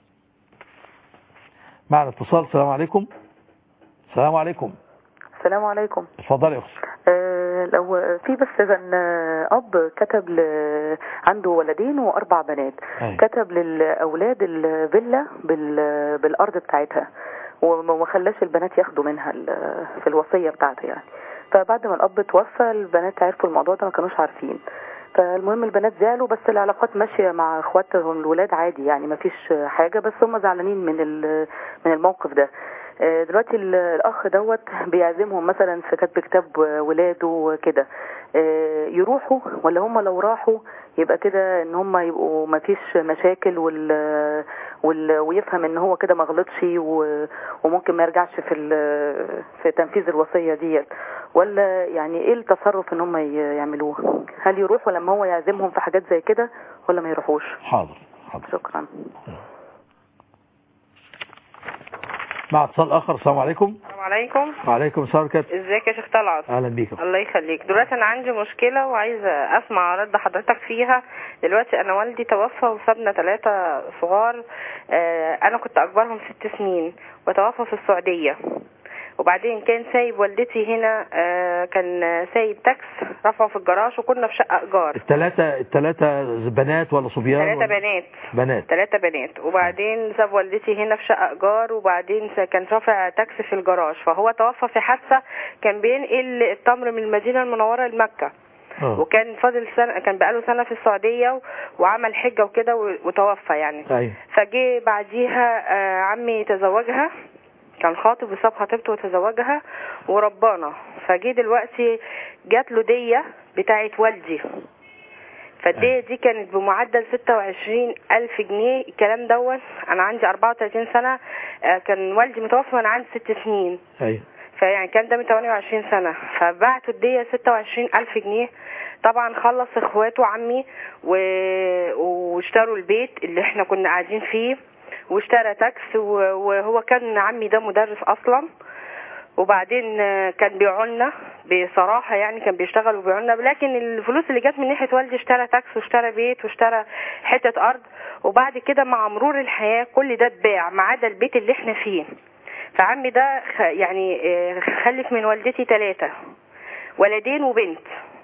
معنا اتصال السلام عليكم السلام عليكم السلام عليكم اتفضلي يا اختي آه لو في بس كان اب كتب ل... عنده ولدين واربع بنات أي. كتب للاولاد الفيلا بال... بالارض بتاعتها وما ما خلاش البنات ياخدوا منها ال- في الوصيه بتاعته يعني فبعد ما الاب توفى البنات عرفوا الموضوع ده ما كانوش عارفين فالمهم البنات زعلوا بس العلاقات ماشيه مع اخواتهم الولاد عادي يعني ما فيش حاجه بس هم زعلانين من ال- من الموقف ده آه، دلوقتي ال- الاخ دوت بيعزمهم مثلا في كتب كتاب ولاده وكده آه، يروحوا ولا هم لو راحوا يبقى كده ان هم يبقوا ما فيش مشاكل وال... وال... ويفهم ان هو كده ما غلطش و... وممكن ما يرجعش في ال... في تنفيذ الوصيه ديت ولا يعني ايه التصرف ان هم ي- يعملوه هل يروحوا لما هو يعزمهم في حاجات زي كده ولا ما يروحوش حاضر شكرا مع اتصال اخر السلام عليكم السلام عليكم وعليكم السلام ورحمة ازيك يا شيخ طلعت اهلا بيكم الله يخليك دلوقتي انا عندي مشكلة وعايزة اسمع رد حضرتك فيها دلوقتي انا والدي توفى وسابنا ثلاثة صغار آه، انا كنت اكبرهم ست سنين وتوفى في السعودية وبعدين كان سايب والدتي هنا آه، كان سايب تاكس رفعه في الجراج وكنا في شقة ايجار الثلاثة الثلاثة بنات ولا صبيان ثلاثة ولا- بنات بنات ثلاثة بنات وبعدين ساب والدتي هنا في شقة إيجار وبعدين س- كان رافع تاكسي في الجراج فهو توفى في حادثة كان بينقل التمر من المدينة المنورة لمكة وكان فاضل سنة كان بقاله سنة في السعودية و- وعمل حجة وكده و- وتوفى يعني ايوه فجه بعديها آه، عمي تزوجها كان خاطب وساب خطيبته وتزوجها وربانا فجه دلوقتي جات له دية بتاعت والدي فالدية دي كانت بمعدل 26 ألف جنيه الكلام دون أنا عندي 34 سنة آه، كان والدي متوفى وأنا عندي ست سنين ايوه فيعني كان ده من 28 سنة فبعتوا الدية 26 ألف جنيه طبعا خلص اخواته عمي و... واشتروا البيت اللي احنا كنا قاعدين فيه واشترى تاكس و... وهو كان عمي ده مدرس اصلا وبعدين آه، كان بيعولنا بصراحة يعني كان بيشتغل وبيعولنا لكن الفلوس اللي جت من ناحية والدي اشترى تاكس واشترى بيت واشترى حتة أرض وبعد كده مع مرور الحياة كل ده اتباع ما عدا البيت اللي احنا فيه فعمي ده خ- يعني آه، خلف من والدتي ثلاثة ولدين وبنت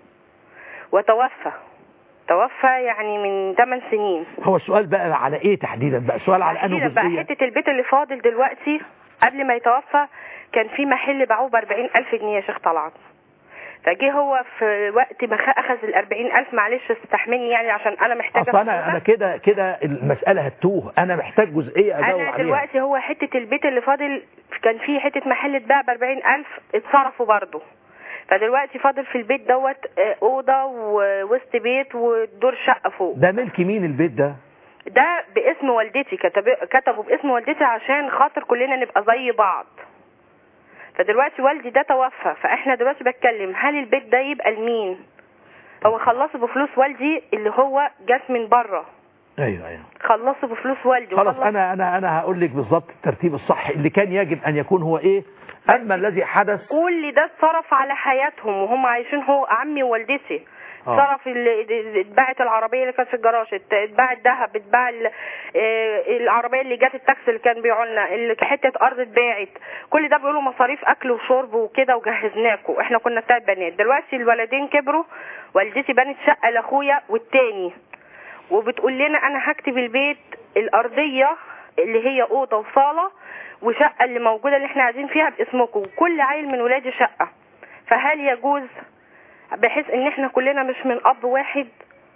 وتوفى توفى يعني من 8 سنين هو السؤال بقى على ايه تحديدا بقى سؤال على انه تحديدا بقى جزئية حتة البيت اللي فاضل دلوقتي قبل ما يتوفى كان في محل باعوه ب 40000 جنيه يا شيخ طلعت فجه هو في وقت ما خ- اخذ ال 40000 معلش استحملني يعني عشان انا محتاجه اصل انا انا كده كده المسألة هتوه انا محتاج جزئية اجاوب انا عليها دلوقتي هو حته البيت اللي فاضل كان فيه حته محل اتباع ب 40000 اتصرفوا برضه فدلوقتي فاضل في البيت دوت آه، اوضه ووسط بيت ودور شقه فوق ده ملك مين البيت ده ده باسم والدتي كتب كتبوا باسم والدتي عشان خاطر كلنا نبقى زي بعض فدلوقتي والدي ده توفى فاحنا دلوقتي بتكلم هل البيت ده يبقى لمين هو خلصه بفلوس والدي اللي هو جات من بره ايوه ايوه خلصه بفلوس والدي خلاص وخلص- انا انا انا هقول لك بالظبط الترتيب الصح اللي كان يجب ان يكون هو ايه اما الذي حدث كل ده اتصرف على حياتهم وهم عايشين هو عمي ووالدتي آه. صرف ال- ال- اتباعت العربيه اللي كانت في الجراج ات- اتباع الذهب اتباع ال- آه، العربيه اللي جت التاكسي اللي كان بيعولنا اللي حته ارض اتباعت كل ده بيقولوا مصاريف اكل وشرب وكده وجهزناكم احنا كنا بتاع بنات دلوقتي الولدين كبروا والدتي بنت شقه لاخويا والتاني وبتقول لنا انا هكتب البيت الارضيه اللي هي اوضه وصاله وشقه اللي موجوده اللي احنا قاعدين فيها باسمكم وكل عيل من ولادي شقه فهل يجوز بحيث ان احنا كلنا مش من اب واحد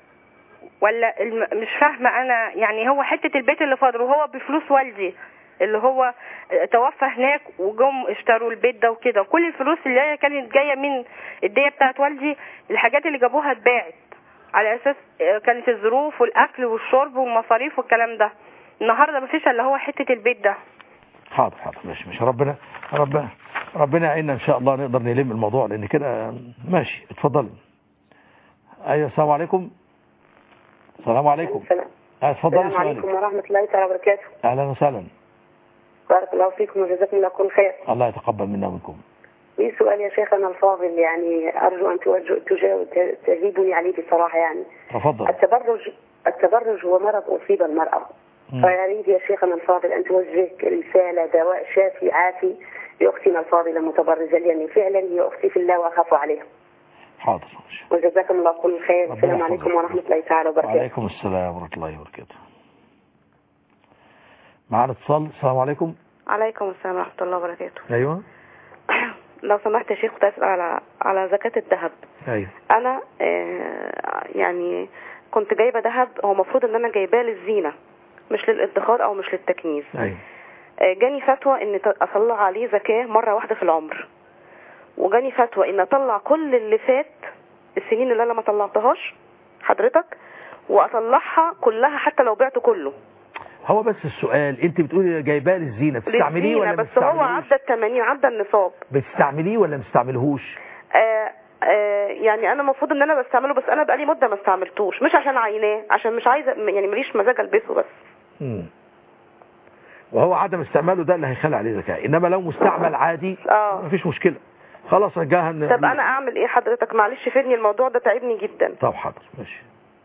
ولا الم... مش فاهمه انا يعني هو حته البيت اللي فاضل وهو بفلوس والدي اللي هو توفى هناك وجم اشتروا البيت ده وكده كل الفلوس اللي هي كانت جايه من الديه بتاعت والدي الحاجات اللي جابوها اتباعت على اساس آه، كانت الظروف والاكل والشرب والمصاريف والكلام ده النهارده مفيش الا هو حته البيت ده حاضر حاضر ماشي ماشي ربنا ربنا ربنا يعيننا ان شاء الله نقدر نلم الموضوع لان كده ماشي اتفضلي ايوه السلام عليكم السلام عليكم آه، اتفضلي السلام عليكم سؤالك ورحمة الله تعالى وبركاته اهلا وسهلا بارك الله فيكم وجزاكم الله كل خير الله يتقبل منا ومنكم لي سؤال يا شيخنا الفاضل يعني أرجو أن توجه تجاوب تجيبني عليه بصراحة يعني تفضل التبرج التبرج هو مرض أصيب المرأة فيريد يا شيخنا الفاضل أن توجه رسالة دواء شافي عافي لأختنا الفاضلة المتبرجة لأني فعلا هي أختي في الله وأخاف عليها حاضر وجزاكم الله كل خير ربنا السلام يحفظك. عليكم ورحمة الله تعالى وبركاته وعليكم السلام ورحمة الله وبركاته معانا اتصال السلام عليكم عليكم السلام ورحمة الله وبركاته ايوه لو سمحت يا شيخ كنت أسأل على على زكاة الذهب ايوه أنا آه، يعني كنت جايبة ذهب هو المفروض إن أنا جايباه للزينة مش للادخار أو مش للتكنيز ايوه آه، جاني فتوى إن ت- أطلع عليه زكاة مرة واحدة في العمر وجاني فتوى إن أطلع كل اللي فات السنين اللي أنا ما طلعتهاش حضرتك وأطلعها كلها حتى لو بعته كله هو بس السؤال انت بتقولي جايباه للزينه بتستعمليه للزينة ولا ما بس هو بتستعملوش عدى ال 80 عدى النصاب بتستعمليه ولا ما بتستعملهوش آه آه يعني انا المفروض ان انا بستعمله بس انا بقالي مده ما استعملتوش مش عشان عيناه عشان مش عايزه يعني ماليش مزاج البسه بس مم. وهو عدم استعماله ده اللي هيخلي عليه زكاه انما لو مستعمل عادي اه مفيش مشكله خلاص رجعها ن- طب انا اعمل ايه حضرتك معلش فيدني الموضوع ده تعبني جدا طب حاضر ماشي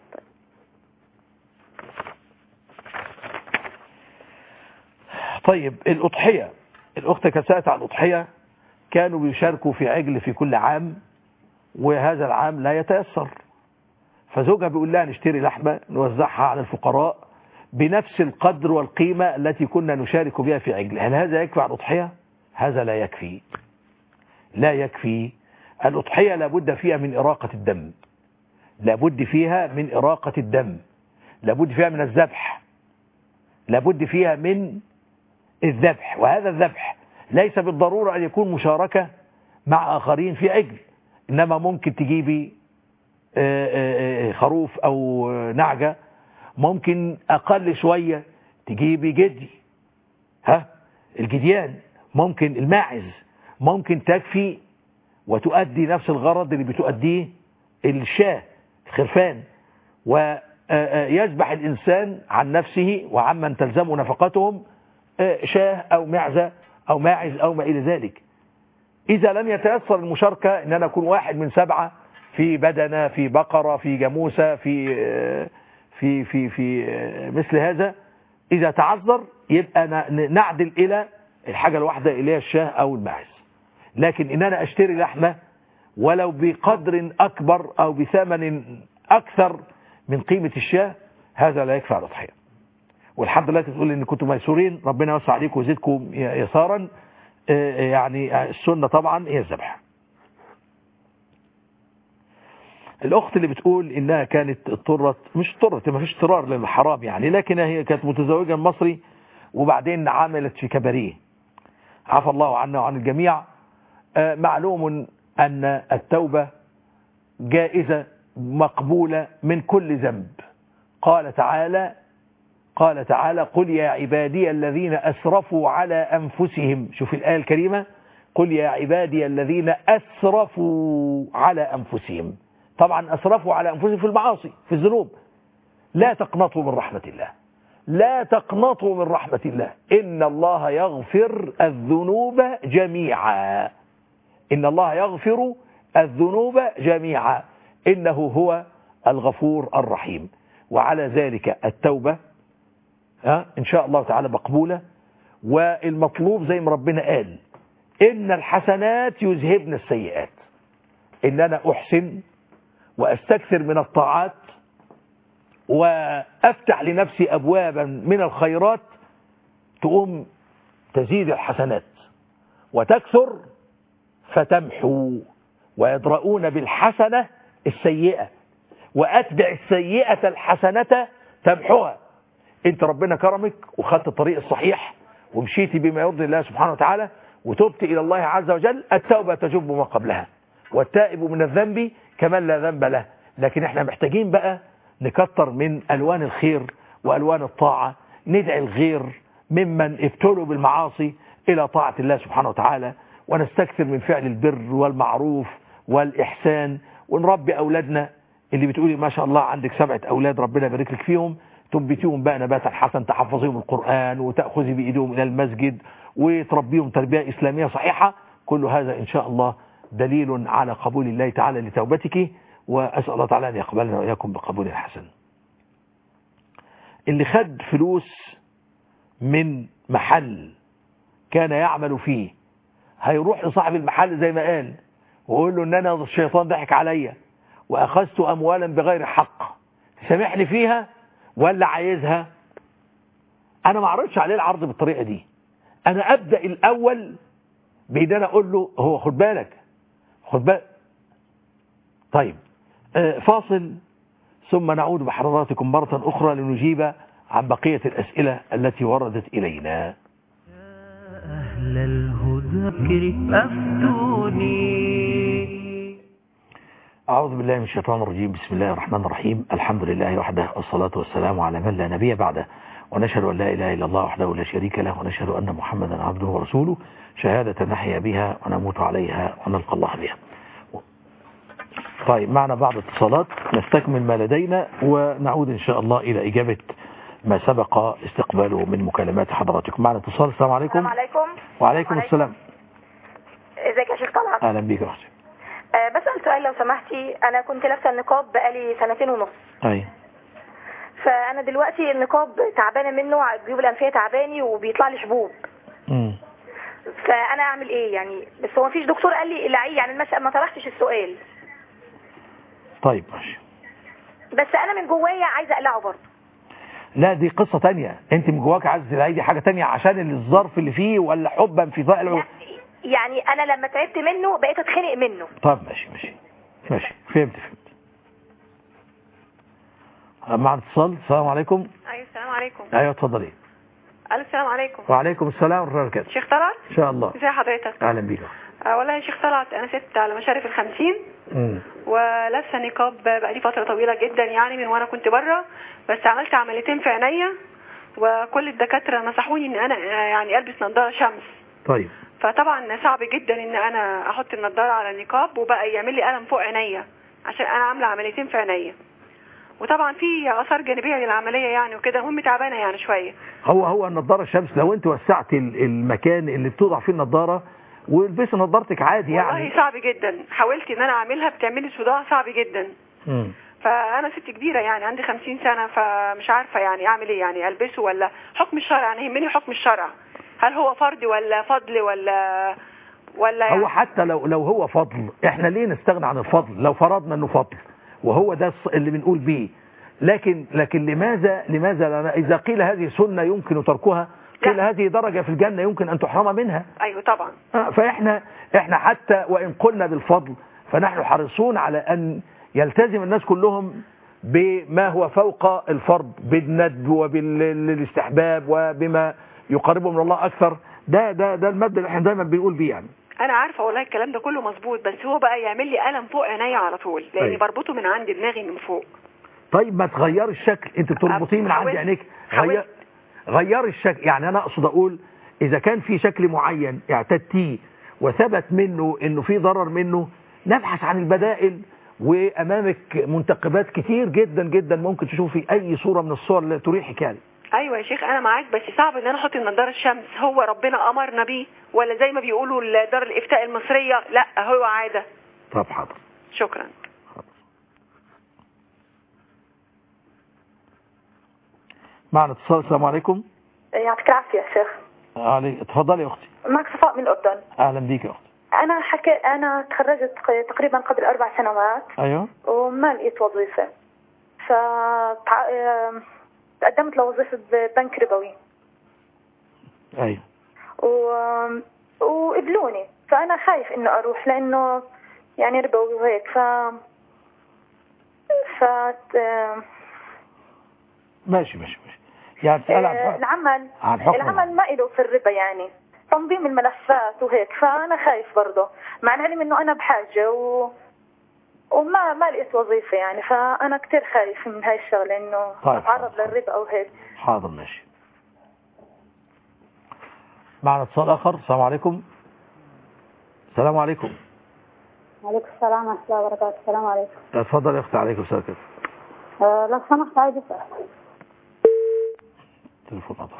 طيب الأضحية الأخت كانت سألت عن الأضحية كانوا بيشاركوا في عجل في كل عام وهذا العام لا يتيسر فزوجها بيقول لها نشتري لحمة نوزعها على الفقراء بنفس القدر والقيمة التي كنا نشارك بها في عجل هل هذا يكفي عن الأضحية؟ هذا لا يكفي لا يكفي الأضحية لابد فيها من إراقة الدم لابد فيها من إراقة الدم لابد فيها من الذبح لابد فيها من الذبح وهذا الذبح ليس بالضرورة أن يكون مشاركة مع آخرين في عجل إنما ممكن تجيبي آه، آه، آه، خروف أو نعجة ممكن أقل شوية تجيبي جدي ها الجديان ممكن الماعز ممكن تكفي وتؤدي نفس الغرض اللي بتؤديه الشاه الخرفان ويذبح الإنسان عن نفسه وعمن تلزمه نفقتهم آه، شاه أو معزة أو ماعز أو ما إلى ذلك إذا لم يتيسر المشاركة إن أنا أكون واحد من سبعة في بدنة في بقرة في جاموسة في آه، في في في آه، مثل هذا إذا تعذر يبقى ن- نعدل إلى الحاجة الواحدة اللي هي الشاه أو الماعز لكن إن أنا أشتري لحمة ولو بقدر أكبر أو بثمن أكثر من قيمة الشاه هذا لا يكفي على الأضحية والحمد لله تقول إن كنتم ميسورين ربنا يوسع عليكم ويزيدكم يسارا آه، يعني السنة طبعا هي الذبح الأخت اللي بتقول إنها كانت اضطرت مش اضطرت ما فيش اضطرار للحرام يعني لكن هي كانت متزوجة مصري وبعدين عملت في كباريه عفى الله عنا وعن الجميع آه، معلوم أن التوبة جائزة مقبولة من كل ذنب قال تعالى قال تعالى قل يا عبادي الذين أسرفوا على أنفسهم شوف الآية الكريمة قل يا عبادي الذين أسرفوا على أنفسهم طبعا أسرفوا على أنفسهم في المعاصي في الذنوب لا تقنطوا من رحمة الله لا تقنطوا من رحمة الله إن الله يغفر الذنوب جميعا إن الله يغفر الذنوب جميعا إنه هو الغفور الرحيم وعلى ذلك التوبة ها إن شاء الله تعالى مقبولة والمطلوب زي ما ربنا قال إن الحسنات يذهبن السيئات إن أنا أحسن وأستكثر من الطاعات وأفتح لنفسي أبوابا من الخيرات تقوم تزيد الحسنات وتكثر فتمحو ويدرؤون بالحسنة السيئة وأتبع السيئة الحسنة تمحوها انت ربنا كرمك وخدت الطريق الصحيح ومشيتي بما يرضي الله سبحانه وتعالى وتبت إلى الله عز وجل التوبة تجب ما قبلها والتائب من الذنب كمن لا ذنب له لكن احنا محتاجين بقى نكتر من ألوان الخير وألوان الطاعة ندعي الغير ممن ابتلوا بالمعاصي إلى طاعة الله سبحانه وتعالى ونستكثر من فعل البر والمعروف والإحسان ونربي أولادنا اللي بتقولي ما شاء الله عندك سبعة أولاد ربنا يبارك لك فيهم تنبتيهم بقى نباتا حسن تحفظيهم القرآن وتأخذي بإيديهم إلى المسجد وتربيهم تربية إسلامية صحيحة كل هذا إن شاء الله دليل على قبول الله تعالى لتوبتك وأسأل الله تعالى أن يقبلنا وإياكم بقبول حسن اللي خد فلوس من محل كان يعمل فيه هيروح لصاحب المحل زي ما قال ويقول له ان انا الشيطان ضحك عليا واخذت اموالا بغير حق تسامحني فيها ولا عايزها انا ما عرضش عليه العرض بالطريقه دي انا ابدا الاول بان انا اقول له هو خد بالك خد بالك طيب آه، فاصل ثم نعود بحضراتكم مرة أخرى لنجيب عن بقية الأسئلة التي وردت إلينا أهل الهدى أفتوني أعوذ بالله من الشيطان الرجيم بسم الله الرحمن الرحيم الحمد لله وحده والصلاة والسلام على من لا نبي بعده ونشهد أن لا إله إلا الله وحده لا شريك له ونشهد أن محمدا عبده ورسوله شهادة نحيا بها ونموت عليها ونلقى الله بها طيب معنا بعض اتصالات نستكمل ما لدينا ونعود إن شاء الله إلى إجابة ما سبق استقباله من مكالمات حضراتكم معنا اتصال السلام عليكم السلام عليكم وعليكم السلام ازيك يا شيخ طلعت أهلا بيك يا أختي أه بسأل سؤال لو سمحتي انا كنت لابسه النقاب بقالي سنتين ونص أي فانا دلوقتي النقاب تعبانه منه الجيوب الانفيه تعباني وبيطلع لي حبوب مم. فانا اعمل ايه يعني بس هو مفيش دكتور قال لي اقلعيه يعني المس- ما طرحتش السؤال طيب ماشي بس انا من جوايا عايزه اقلعه برضه لا دي قصة تانية انت من جواك عايز تلاقي دي حاجة تانية عشان الظرف اللي فيه ولا حبا في ضائع يعني انا لما تعبت منه بقيت اتخنق منه طب ماشي ماشي ماشي فهمت فهمت مع اتصال السلام عليكم ايوه السلام عليكم ايوه اتفضلي الف السلام عليكم وعليكم السلام ورحمة الله وبركاته شيخ طلعت ان شاء الله ازي حضرتك اهلا بيك آه والله يا شيخ طلعت انا ست على مشارف الخمسين مم. ولابسه نقاب بقالي فتره طويله جدا يعني من وانا كنت بره بس عملت عمليتين في عينيا وكل الدكاتره نصحوني ان انا آه، يعني البس نظاره شمس طيب فطبعا صعب جدا ان انا احط النضاره على النقاب وبقى يعمل لي الم فوق عينيا عشان انا عامله عمليتين في عينيا وطبعا في اثار جانبيه للعمليه يعني وكده المهم تعبانه يعني شويه هو هو النضارة الشمس لو انت وسعت ال- المكان اللي بتوضع فيه النضارة والبسي نضارتك عادي يعني والله صعب جدا حاولت ان انا اعملها بتعمل لي صداع صعب جدا مم. فانا ست كبيره يعني عندي خمسين سنه فمش عارفه يعني اعمل ايه يعني البسه ولا حكم الشرع انا يهمني حكم الشرع هل هو فرض ولا فضل ولا ولا هو حتى لو لو هو فضل احنا ليه نستغنى عن الفضل لو فرضنا انه فضل وهو ده الص- اللي بنقول بيه لكن لكن لماذا لماذا لنا اذا قيل هذه سنه يمكن تركها قيل هذه درجه في الجنه يمكن ان تحرم منها ايوه طبعا آه، فاحنا احنا حتى وان قلنا بالفضل فنحن حريصون على ان يلتزم الناس كلهم بما هو فوق الفرض بالندب وبالاستحباب وبما يقربه من الله اكثر ده ده ده المبدا اللي احنا دايما بنقول بيه يعني انا عارفه والله الكلام ده كله مظبوط بس هو بقى يعمل لي الم فوق عينيا على طول لاني أيوة. بربطه من عند دماغي من فوق طيب ما تغير الشكل انت بتربطيه من عند حاولت- عينيك غير غير الشكل يعني انا اقصد اقول اذا كان في شكل معين اعتدتيه وثبت منه انه في ضرر منه نبحث عن البدائل وامامك منتقبات كتير جدا جدا ممكن تشوفي اي صورة من الصور اللي تريحك يعني ايوه يا شيخ انا معاك بس صعب ان انا احط النضاره الشمس هو ربنا امرنا بيه ولا زي ما بيقولوا دار الافتاء المصريه لا هو عاده طب حاضر شكرا معنا اتصال السلام عليكم يعطيك العافية يا شيخ علي اتفضلي يا اختي معك صفاء من الأردن اهلا بيك يا اختي أنا حكي أنا تخرجت تقريبا قبل أربع سنوات ايوه وما لقيت وظيفة ف تقدمت لوظيفة ببنك ربوي ايوه و... وقبلوني فأنا خايف إنه أروح لأنه يعني ربوي وهيك ف ف ماشي ماشي ماشي يعني تسأل عن آه، حق- العمل عن حكم العمل ما له في الربا يعني تنظيم الملفات وهيك فأنا خايف برضه مع العلم إنه أنا بحاجة و... وما ما لقيت وظيفة يعني فأنا كتير خايف من هاي الشغلة إنه طيب، أتعرض للربا أو هيك حاضر ماشي معنا اتصال اخر السلام عليكم السلام عليكم وعليكم السلام ورحمة الله وبركاته السلام عليكم اتفضل يا اختي عليكم السلام كده أه لو سمحت عايز أسأل تليفون قطع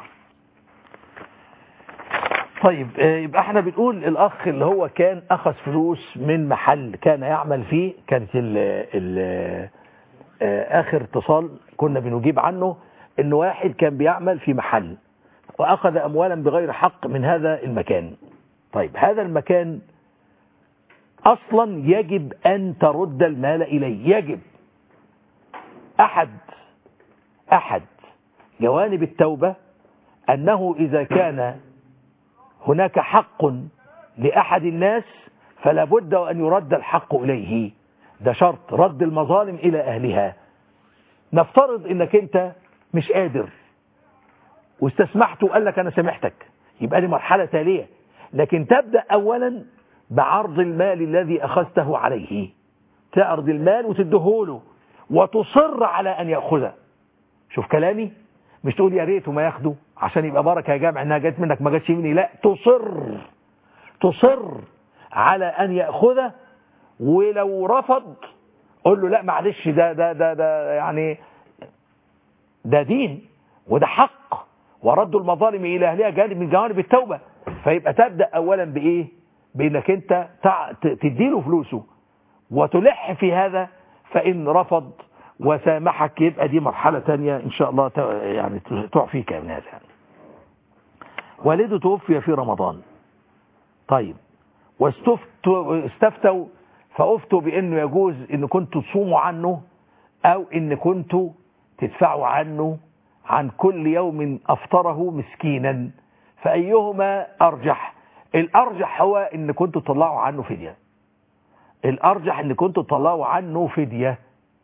طيب آه، يبقى احنا بنقول الاخ اللي هو كان اخذ فلوس من محل كان يعمل فيه كانت ال ال آه، اخر اتصال كنا بنجيب عنه ان واحد كان بيعمل في محل واخذ اموالا بغير حق من هذا المكان طيب هذا المكان اصلا يجب ان ترد المال اليه يجب احد احد جوانب التوبة أنه إذا كان هناك حق لأحد الناس فلا بد أن يرد الحق إليه ده شرط رد المظالم إلى أهلها نفترض انك انت مش قادر واستسمحت وقال لك انا سامحتك يبقى دي مرحلة تالية لكن تبدأ اولا بعرض المال الذي اخذته عليه تعرض المال وتدهوله وتصر على ان يأخذه شوف كلامي مش تقول يا ريته ما ياخده عشان يبقى بركة يا جامع انها جت منك ما جاتش مني لا تصر تصر على ان يأخذه ولو رفض قول له لا معلش ده ده ده ده يعني ده دين وده حق ورد المظالم الى اهلها جانب من جوانب التوبه فيبقى تبدا اولا بايه بانك انت تع- ت- تديله فلوسه وتلح في هذا فان رفض وسامحك يبقى دي مرحله تانية ان شاء الله ت- يعني تعفيك من هذا يعني. والده توفي في رمضان طيب واستفتوا استفتوا فافتوا بانه يجوز ان كنتوا تصوموا عنه او ان كنتوا تدفعوا عنه عن كل يوم افطره مسكينا فايهما ارجح الارجح هو ان كنتوا تطلعوا عنه فدية الارجح ان كنتوا تطلعوا عنه فدية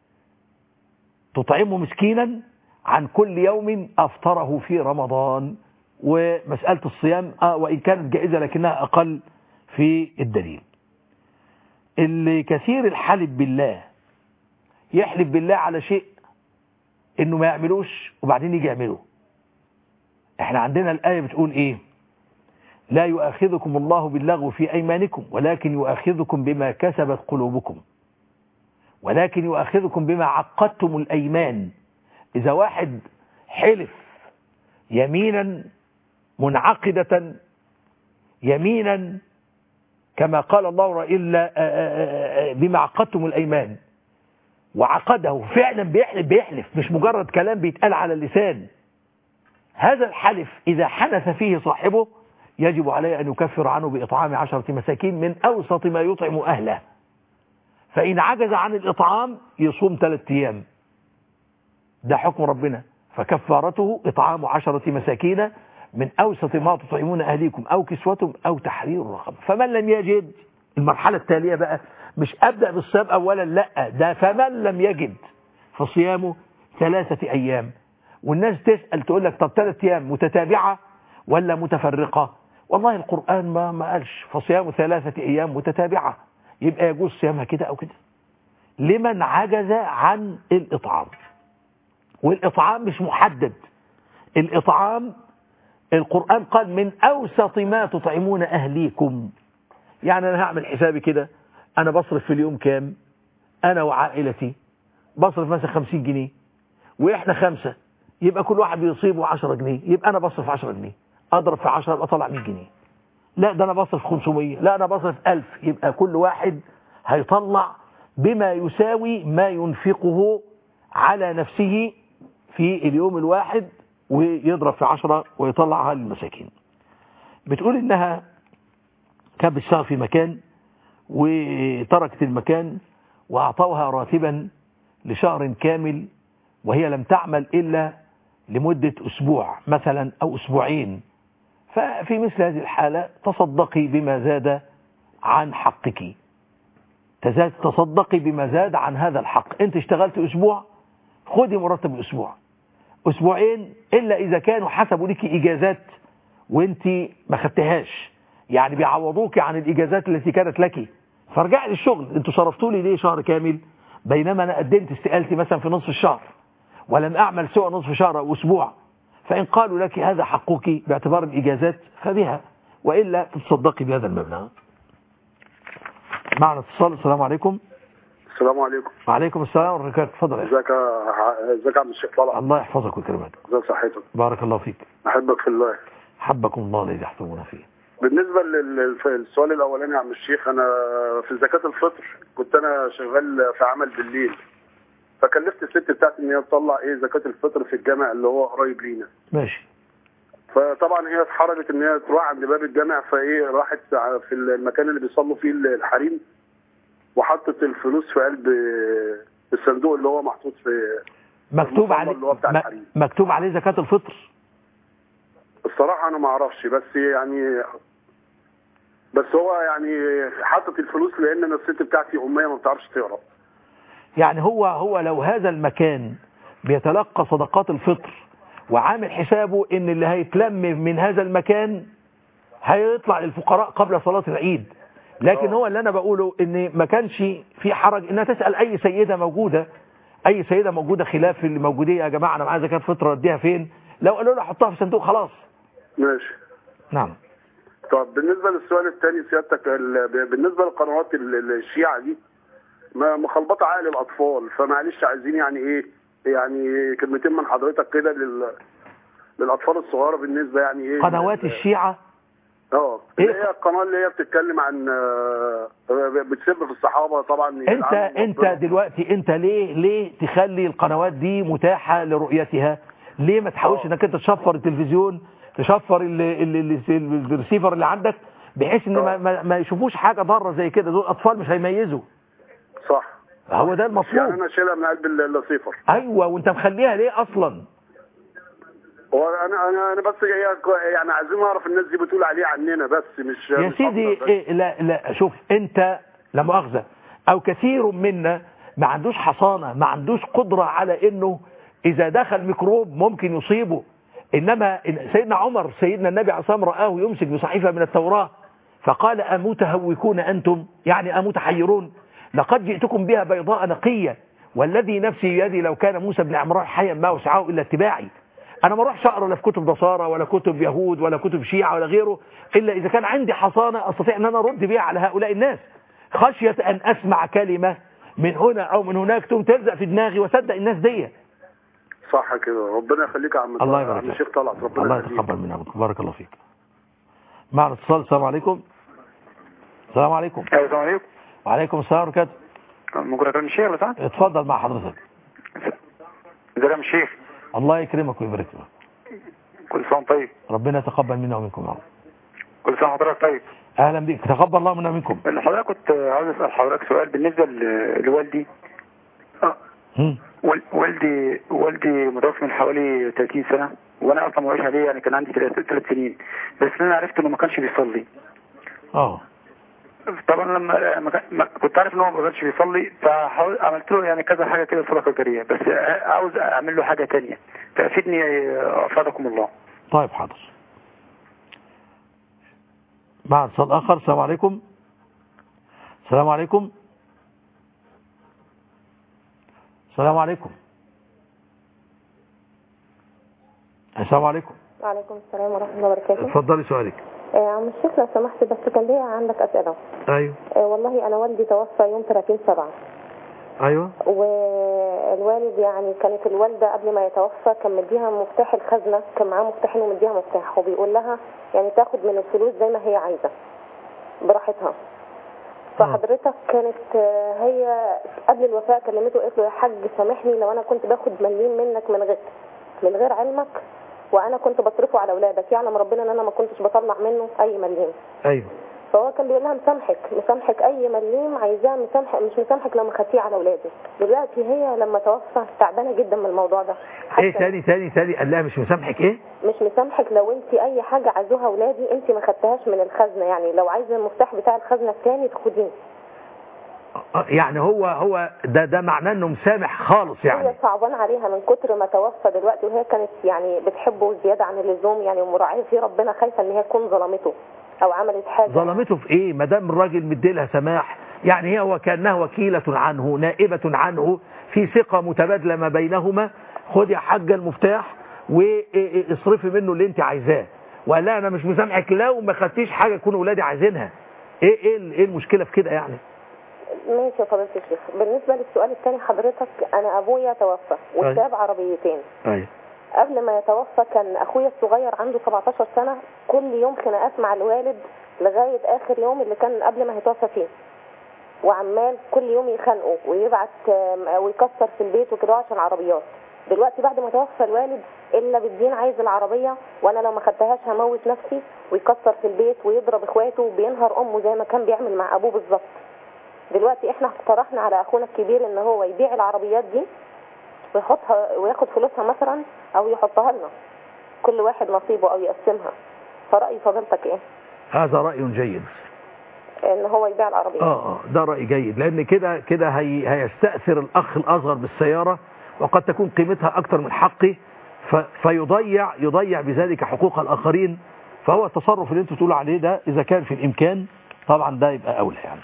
تطعمه مسكينا عن كل يوم افطره في رمضان ومسألة الصيام آه وإن كانت جائزة لكنها أقل في الدليل اللي كثير الحلف بالله يحلف بالله على شيء انه ما يعملوش وبعدين يجي يعمله احنا عندنا الآية بتقول ايه لا يؤاخذكم الله باللغو في ايمانكم ولكن يؤاخذكم بما كسبت قلوبكم ولكن يؤاخذكم بما عقدتم الايمان اذا واحد حلف يمينا منعقدة يمينا كما قال الله إلا بما عقدتم الأيمان وعقده فعلا بيحلف بيحلف مش مجرد كلام بيتقال على اللسان هذا الحلف إذا حنث فيه صاحبه يجب عليه أن يكفر عنه بإطعام عشرة مساكين من أوسط ما يطعم أهله فإن عجز عن الإطعام يصوم ثلاثة أيام ده حكم ربنا فكفارته إطعام عشرة مساكين من أوسط ما تطعمون أهليكم أو كسوتهم أو تحرير رقبة فمن لم يجد المرحلة التالية بقى مش أبدأ بالصيام أولا لا ده فمن لم يجد فصيامه ثلاثة أيام والناس تسأل تقول لك طب ثلاثة أيام متتابعة ولا متفرقة والله القرآن ما ما قالش فصيام ثلاثة أيام متتابعة يبقى يجوز صيامها كده أو كده لمن عجز عن الإطعام والإطعام مش محدد الإطعام القرآن قال من أوسط ما تطعمون أهليكم يعني أنا هعمل حسابي كده أنا بصرف في اليوم كام أنا وعائلتي بصرف مثلا 50 جنيه وإحنا خمسة يبقى كل واحد بيصيبه 10 جنيه يبقى أنا بصرف 10 جنيه أضرب في 10 يبقى طلع 100 جنيه لا ده أنا بصرف 500 لا أنا بصرف 1000 يبقى كل واحد هيطلع بما يساوي ما ينفقه على نفسه في اليوم الواحد ويضرب في عشرة ويطلعها للمساكين بتقول انها كانت بتشتغل في مكان وتركت المكان واعطوها راتبا لشهر كامل وهي لم تعمل الا لمدة اسبوع مثلا او اسبوعين ففي مثل هذه الحالة تصدقي بما زاد عن حقك تزاد تصدقي بما زاد عن هذا الحق انت اشتغلت اسبوع خدي مرتب الاسبوع اسبوعين الا اذا كانوا حسبوا لك اجازات وانت ما خدتهاش يعني بيعوضوك عن الاجازات التي كانت لك فارجعي للشغل انتوا صرفتوا لي ليه شهر كامل بينما انا قدمت استقالتي مثلا في نصف الشهر ولم اعمل سوى نصف شهر او اسبوع فان قالوا لك هذا حقك باعتبار الاجازات فبها والا تتصدقي بهذا المبلغ معنا اتصال السلام عليكم السلام عليكم وعليكم السلام ورحمه الله اتفضل يا ازيك يا ازيك يا عم الشيخ طلعت الله يحفظك ويكرمك ازي صحتك بارك الله فيك احبك في الله حبكم الله الذي يحفظنا فيه بالنسبه لل- للسؤال الاولاني يا عم الشيخ انا في زكاه الفطر كنت انا شغال في عمل بالليل فكلفت الست بتاعتي ان هي تطلع ايه زكاه الفطر في الجامع اللي هو قريب لينا ماشي فطبعا هي اتحرجت ان هي تروح عند باب الجامع فايه راحت في المكان اللي بيصلوا فيه الحريم وحطت الفلوس في قلب الصندوق اللي هو محطوط في مكتوب المصلى عليه اللي هو بتاع م- الحريم مكتوب عليه زكاة الفطر الصراحه انا ما اعرفش بس يعني بس هو يعني حاطط الفلوس لان انا الست بتاعتي اميه ما بتعرفش تقرا يعني هو هو لو هذا المكان بيتلقى صدقات الفطر وعامل حسابه ان اللي هيتلم من هذا المكان هيطلع للفقراء قبل صلاة العيد لكن هو اللي انا بقوله ان ما كانش في حرج انها تسأل اي سيدة موجودة اي سيدة موجودة خلاف اللي موجودين يا جماعة انا معايا زكاة فطر اديها فين لو قالوا لها حطها في صندوق خلاص ماشي نعم طب بالنسبه للسؤال الثاني سيادتك ال- بالنسبه للقنوات ال- ال- الشيعه دي ما- مخلبطه عقل الاطفال فمعلش عايزين يعني ايه يعني كلمتين من حضرتك كده لل للاطفال الصغيره بالنسبه يعني ايه قنوات الشيعة اه اللي هي القناه اللي هي بتتكلم عن آه، بتسب في الصحابه طبعا انت يلعنهم انت ربنا. دلوقتي انت ليه ليه تخلي القنوات دي متاحة لرؤيتها ليه ما تحاولش انك انت تشفر التلفزيون تشفر ال- ال- ال- الريسيفر اللي عندك بحيث ان ما, ما, ما يشوفوش حاجة ضارة زي كده دول اطفال مش هيميزوا صح هو ده يعني المطلوب انا شايلها من قلب اللصيفر ايوه وانت مخليها ليه اصلا هو انا انا انا بس هي- يعني عايزين نعرف الناس دي بتقول عليه عننا بس مش يا مش سيدي أكتر بس. إيه لا لا شوف انت لا مؤاخذة او كثير منا ما عندوش حصانة ما عندوش قدرة على انه اذا دخل ميكروب ممكن يصيبه انما إن- سيدنا عمر سيدنا النبي عليه الصلاة والسلام رآه يمسك بصحيفة من التوراة فقال أمتهوكون أنتم يعني أمتحيرون لقد جئتكم بها بيضاء نقية والذي نفسي بيدي لو كان موسى بن عمران حيا ما وسعه إلا اتباعي أنا ما اروحش أقرأ لا في كتب نصارى ولا كتب يهود ولا كتب شيعة ولا غيره إلا إذا كان عندي حصانة أستطيع أن أنا أرد بها على هؤلاء الناس خشية أن أسمع كلمة من هنا أو من هناك تقوم تلزق في دماغي وصدق الناس دي صح كده ربنا يخليك يا عم الله عم يبارك الشيخ طلعت ربنا الله يخليك يتقبل منا ومنكم بارك الله فيك معنا اتصال السلام عليكم السلام عليكم ايوه السلام عليكم وعليكم السلام ورحمة الله ممكن اكلم الشيخ لو سمحت اتفضل مع حضرتك ازيك يا الشيخ الله يكرمك ويبارك لك كل سنه وأنت طيب ربنا يتقبل منا ومنكم يا رب كل سنه وحضرتك طيب اهلا بك تقبل الله منا ومنكم اللي حضرتك كنت عاوز اسال حضرتك سؤال بالنسبه ل- لوالدي هم. وال- والدي والدي متوفي من حوالي 30 سنه وانا اصلا معيش عليه يعني كان عندي ثلاث سنين بس انا عرفت انه ما كانش بيصلي اه طبعا لما ما كان- ما- كنت عارف ان هو ما كانش بيصلي فحاول عملت له يعني كذا حاجه كده صدقه جاريه بس عاوز اعمل له حاجه تانية فافيدني افادكم الله طيب حاضر مع اتصال اخر السلام عليكم السلام عليكم السلام عليكم السلام عليكم وعليكم السلام ورحمة الله وبركاته اتفضلي سؤالك آه، عم الشيخ لو سمحت بس كان ليا عندك أسئلة ايوه آه، والله أنا والدي توفى يوم 30 سبعة ايوه والوالد يعني كانت الوالدة قبل ما يتوفى كان مديها مفتاح الخزنة كان معاه مفتاحين ومديها مفتاح وبيقول لها يعني تاخد من الفلوس زي ما هي عايزة براحتها فحضرتك كانت آه، هي قبل الوفاة كلمته قالت له يا حاج سامحني لو أنا كنت باخد مليم منك من غير من غير علمك وانا كنت بصرفه على اولادك يعلم ربنا ان انا ما كنتش بطلع منه اي مليم ايوه فهو كان بيقول لها مسامحك مسامحك اي مليم عايزاه مسامحك مش مسامحك لما خدتيه على اولادك دلوقتي هي لما توفى تعبانه جدا من الموضوع ده ايه تاني تاني تاني قال لها مش مسامحك ايه مش مسامحك لو انت اي حاجه عايزوها اولادي انت ما خدتهاش من الخزنه يعني لو عايزه المفتاح بتاع الخزنه الثاني تاخديه آه، يعني هو هو ده ده معناه انه مسامح خالص يعني هي صعبان عليها من كتر ما توفى دلوقتي وهي كانت يعني بتحبه زياده عن اللزوم يعني ومراعيه في ربنا خايفه ان هي تكون ظلمته او عملت حاجه ظلمته في ايه ما دام الراجل مديلها سماح يعني هي وكانها وكيلة عنه نائبة عنه في ثقة متبادلة ما بينهما خد يا حاجة المفتاح واصرفي منه اللي انت عايزاه وقال لها انا مش مسامحك لو ما خدتيش حاجة يكون اولادي عايزينها ايه ايه ايه المشكلة في كده يعني ماشي يا فضيله الشيخ بالنسبه للسؤال الثاني حضرتك انا ابويا توفى وساب عربيتين ايوه قبل ما يتوفى كان اخويا الصغير عنده 17 سنه كل يوم خناقات مع الوالد لغايه اخر يوم اللي كان قبل ما يتوفى فيه وعمال كل يوم يخانقوا ويبعت آم، ويكسر في البيت وكده عشان عربيات دلوقتي بعد ما توفى الوالد الا بالدين عايز العربيه وانا لو ما خدتهاش هموت نفسي ويكسر في البيت ويضرب اخواته وبينهر امه زي ما كان بيعمل مع ابوه بالظبط دلوقتي احنا اقترحنا على اخونا الكبير ان هو يبيع العربيات دي ويحطها وياخد فلوسها مثلا او يحطها لنا كل واحد نصيبه او يقسمها فرأي فضيلتك ايه هذا رأي جيد ان هو يبيع العربيه اه اه ده رأي جيد لأن كده كده هي هيستأثر الأخ الأصغر بالسيارة وقد تكون قيمتها أكثر من حقه ف فيضيع يضيع بذلك حقوق الآخرين فهو التصرف اللي انتوا تقولوا عليه ده إذا كان في الإمكان طبعا ده يبقى أولى يعني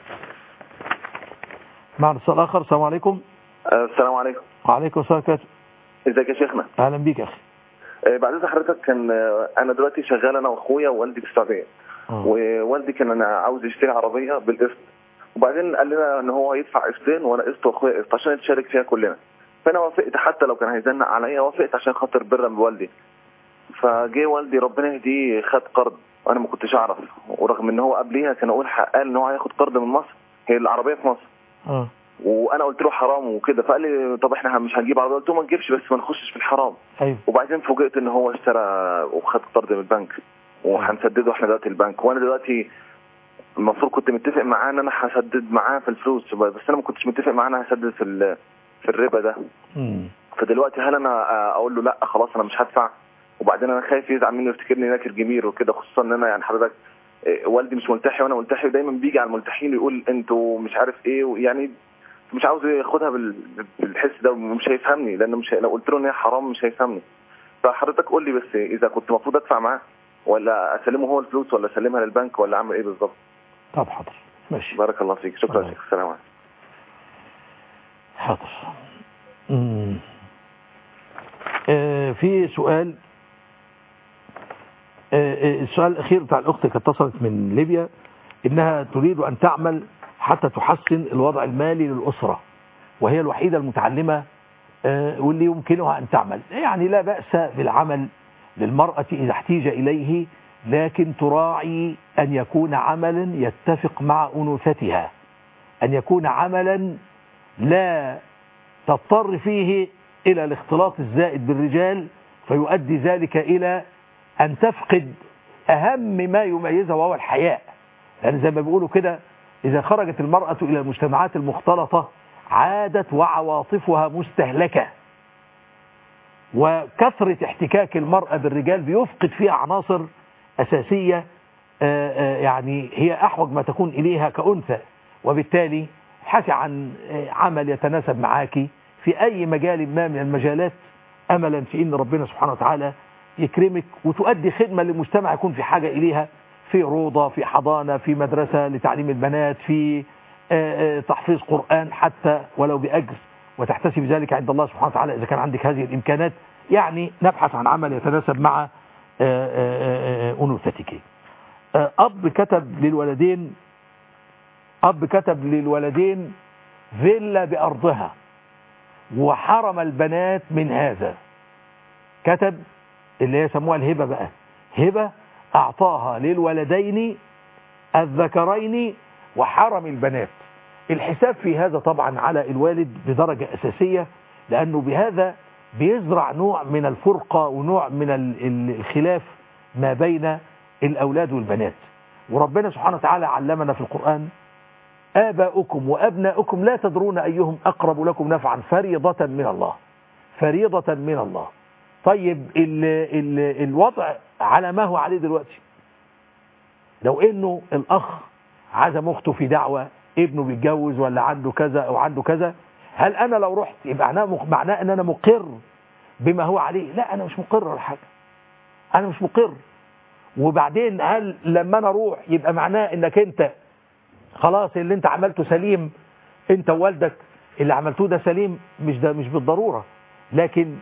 معنا اتصال آخر السلام عليكم السلام عليكم وعليكم السلام ورحمة ازيك يا شيخنا أهلا بيك يا أخي آه، بعد اذن حضرتك كان آه، انا دلوقتي شغال انا واخويا ووالدي في السعوديه ووالدي كان انا عاوز يشتري عربيه بالقسط وبعدين قال لنا ان هو يدفع قسطين وانا قسط واخويا قسط عشان نتشارك فيها كلنا فانا وافقت حتى لو كان هيزنق عليا وافقت عشان خاطر برا بوالدي فجه والدي ربنا يهديه خد قرض وانا ما كنتش اعرف ورغم ان هو قبليها كان اقول حق- قال ان هو هياخد قرض من مصر هي العربيه في مصر اه وانا قلت له حرام وكده فقال لي طب احنا مش هنجيب عربيه قلت له ما نجيبش بس ما نخشش في الحرام أيوه وبعدين فوجئت ان هو اشترى وخد قرض من البنك وهنسدده احنا دلوقتي البنك وانا دلوقتي المفروض كنت متفق معاه ان انا هسدد معاه في الفلوس بس انا ما كنتش متفق معاه ان انا هسدد في ال- في الربا ده مم. فدلوقتي هل انا اقول له لا خلاص انا مش هدفع وبعدين انا خايف يزعل مني ويفتكرني ناكر جميل وكده خصوصا ان انا يعني حضرتك إيه، والدي مش ملتحي وانا ملتحي ودايما بيجي على الملتحين يقول انتوا مش عارف ايه يعني مش عاوز ياخدها بال- بالحس ده ومش هيفهمني لان مش هي- لو قلت له ان هي حرام مش هيفهمني فحضرتك قول لي بس اذا كنت المفروض ادفع معاه ولا اسلمه هو الفلوس ولا اسلمها للبنك ولا اعمل ايه بالظبط طب حاضر ماشي بارك الله فيك شكرا يا شيخ السلام عليكم حاضر مم. آه في سؤال آه آه، السؤال الأخير بتاع الأخت اللي اتصلت من ليبيا إنها تريد أن تعمل حتى تحسن الوضع المالي للأسرة وهي الوحيدة المتعلمة آه، واللي يمكنها أن تعمل يعني لا بأس بالعمل للمرأة إذا احتيج إليه لكن تراعي أن يكون عملا يتفق مع أنوثتها أن يكون عملا لا تضطر فيه إلى الاختلاط الزائد بالرجال فيؤدي ذلك إلى أن تفقد أهم ما يميزها وهو الحياء لأن زي ما بيقولوا كده إذا خرجت المرأة إلى المجتمعات المختلطة عادت وعواطفها مستهلكة وكثرة احتكاك المرأة بالرجال بيفقد فيها عناصر أساسية آه، آه، يعني هي أحوج ما تكون إليها كأنثى وبالتالي ابحثي عن آه، عمل يتناسب معاكي في أي مجال ما من المجالات أملا في إن ربنا سبحانه وتعالى يكرمك وتؤدي خدمة للمجتمع يكون في حاجة إليها في روضة في حضانة في مدرسة لتعليم البنات في آه، آه، تحفيظ قرآن حتى ولو بأجر وتحتسب ذلك عند الله سبحانه وتعالى إذا كان عندك هذه الإمكانات يعني نبحث عن عمل يتناسب مع آه، آه، آه، أنوثتك آه، أب كتب للولدين أب كتب للولدين فيلا بأرضها وحرم البنات من هذا كتب اللي هي يسموها الهبة بقى هبة أعطاها للولدين الذكرين وحرم البنات الحساب في هذا طبعا على الوالد بدرجة أساسية لأنه بهذا بيزرع نوع من الفرقة ونوع من ال- ال- الخلاف ما بين الأولاد والبنات وربنا سبحانه وتعالى علمنا في القرآن آباؤكم وأبناؤكم لا تدرون أيهم أقرب لكم نفعا فريضة من الله فريضة من الله طيب ال ال الوضع على ما هو عليه دلوقتي لو انه الاخ عزم اخته في دعوة ابنه بيتجوز ولا عنده كذا او عنده كذا هل انا لو رحت يبقى معناه معناه ان انا مقر بما هو عليه لا انا مش مقر ولا حاجه انا مش مقر وبعدين هل لما انا اروح يبقى معناه انك انت خلاص اللي انت عملته سليم انت ووالدك اللي عملتوه ده سليم مش ده مش بالضرورة لكن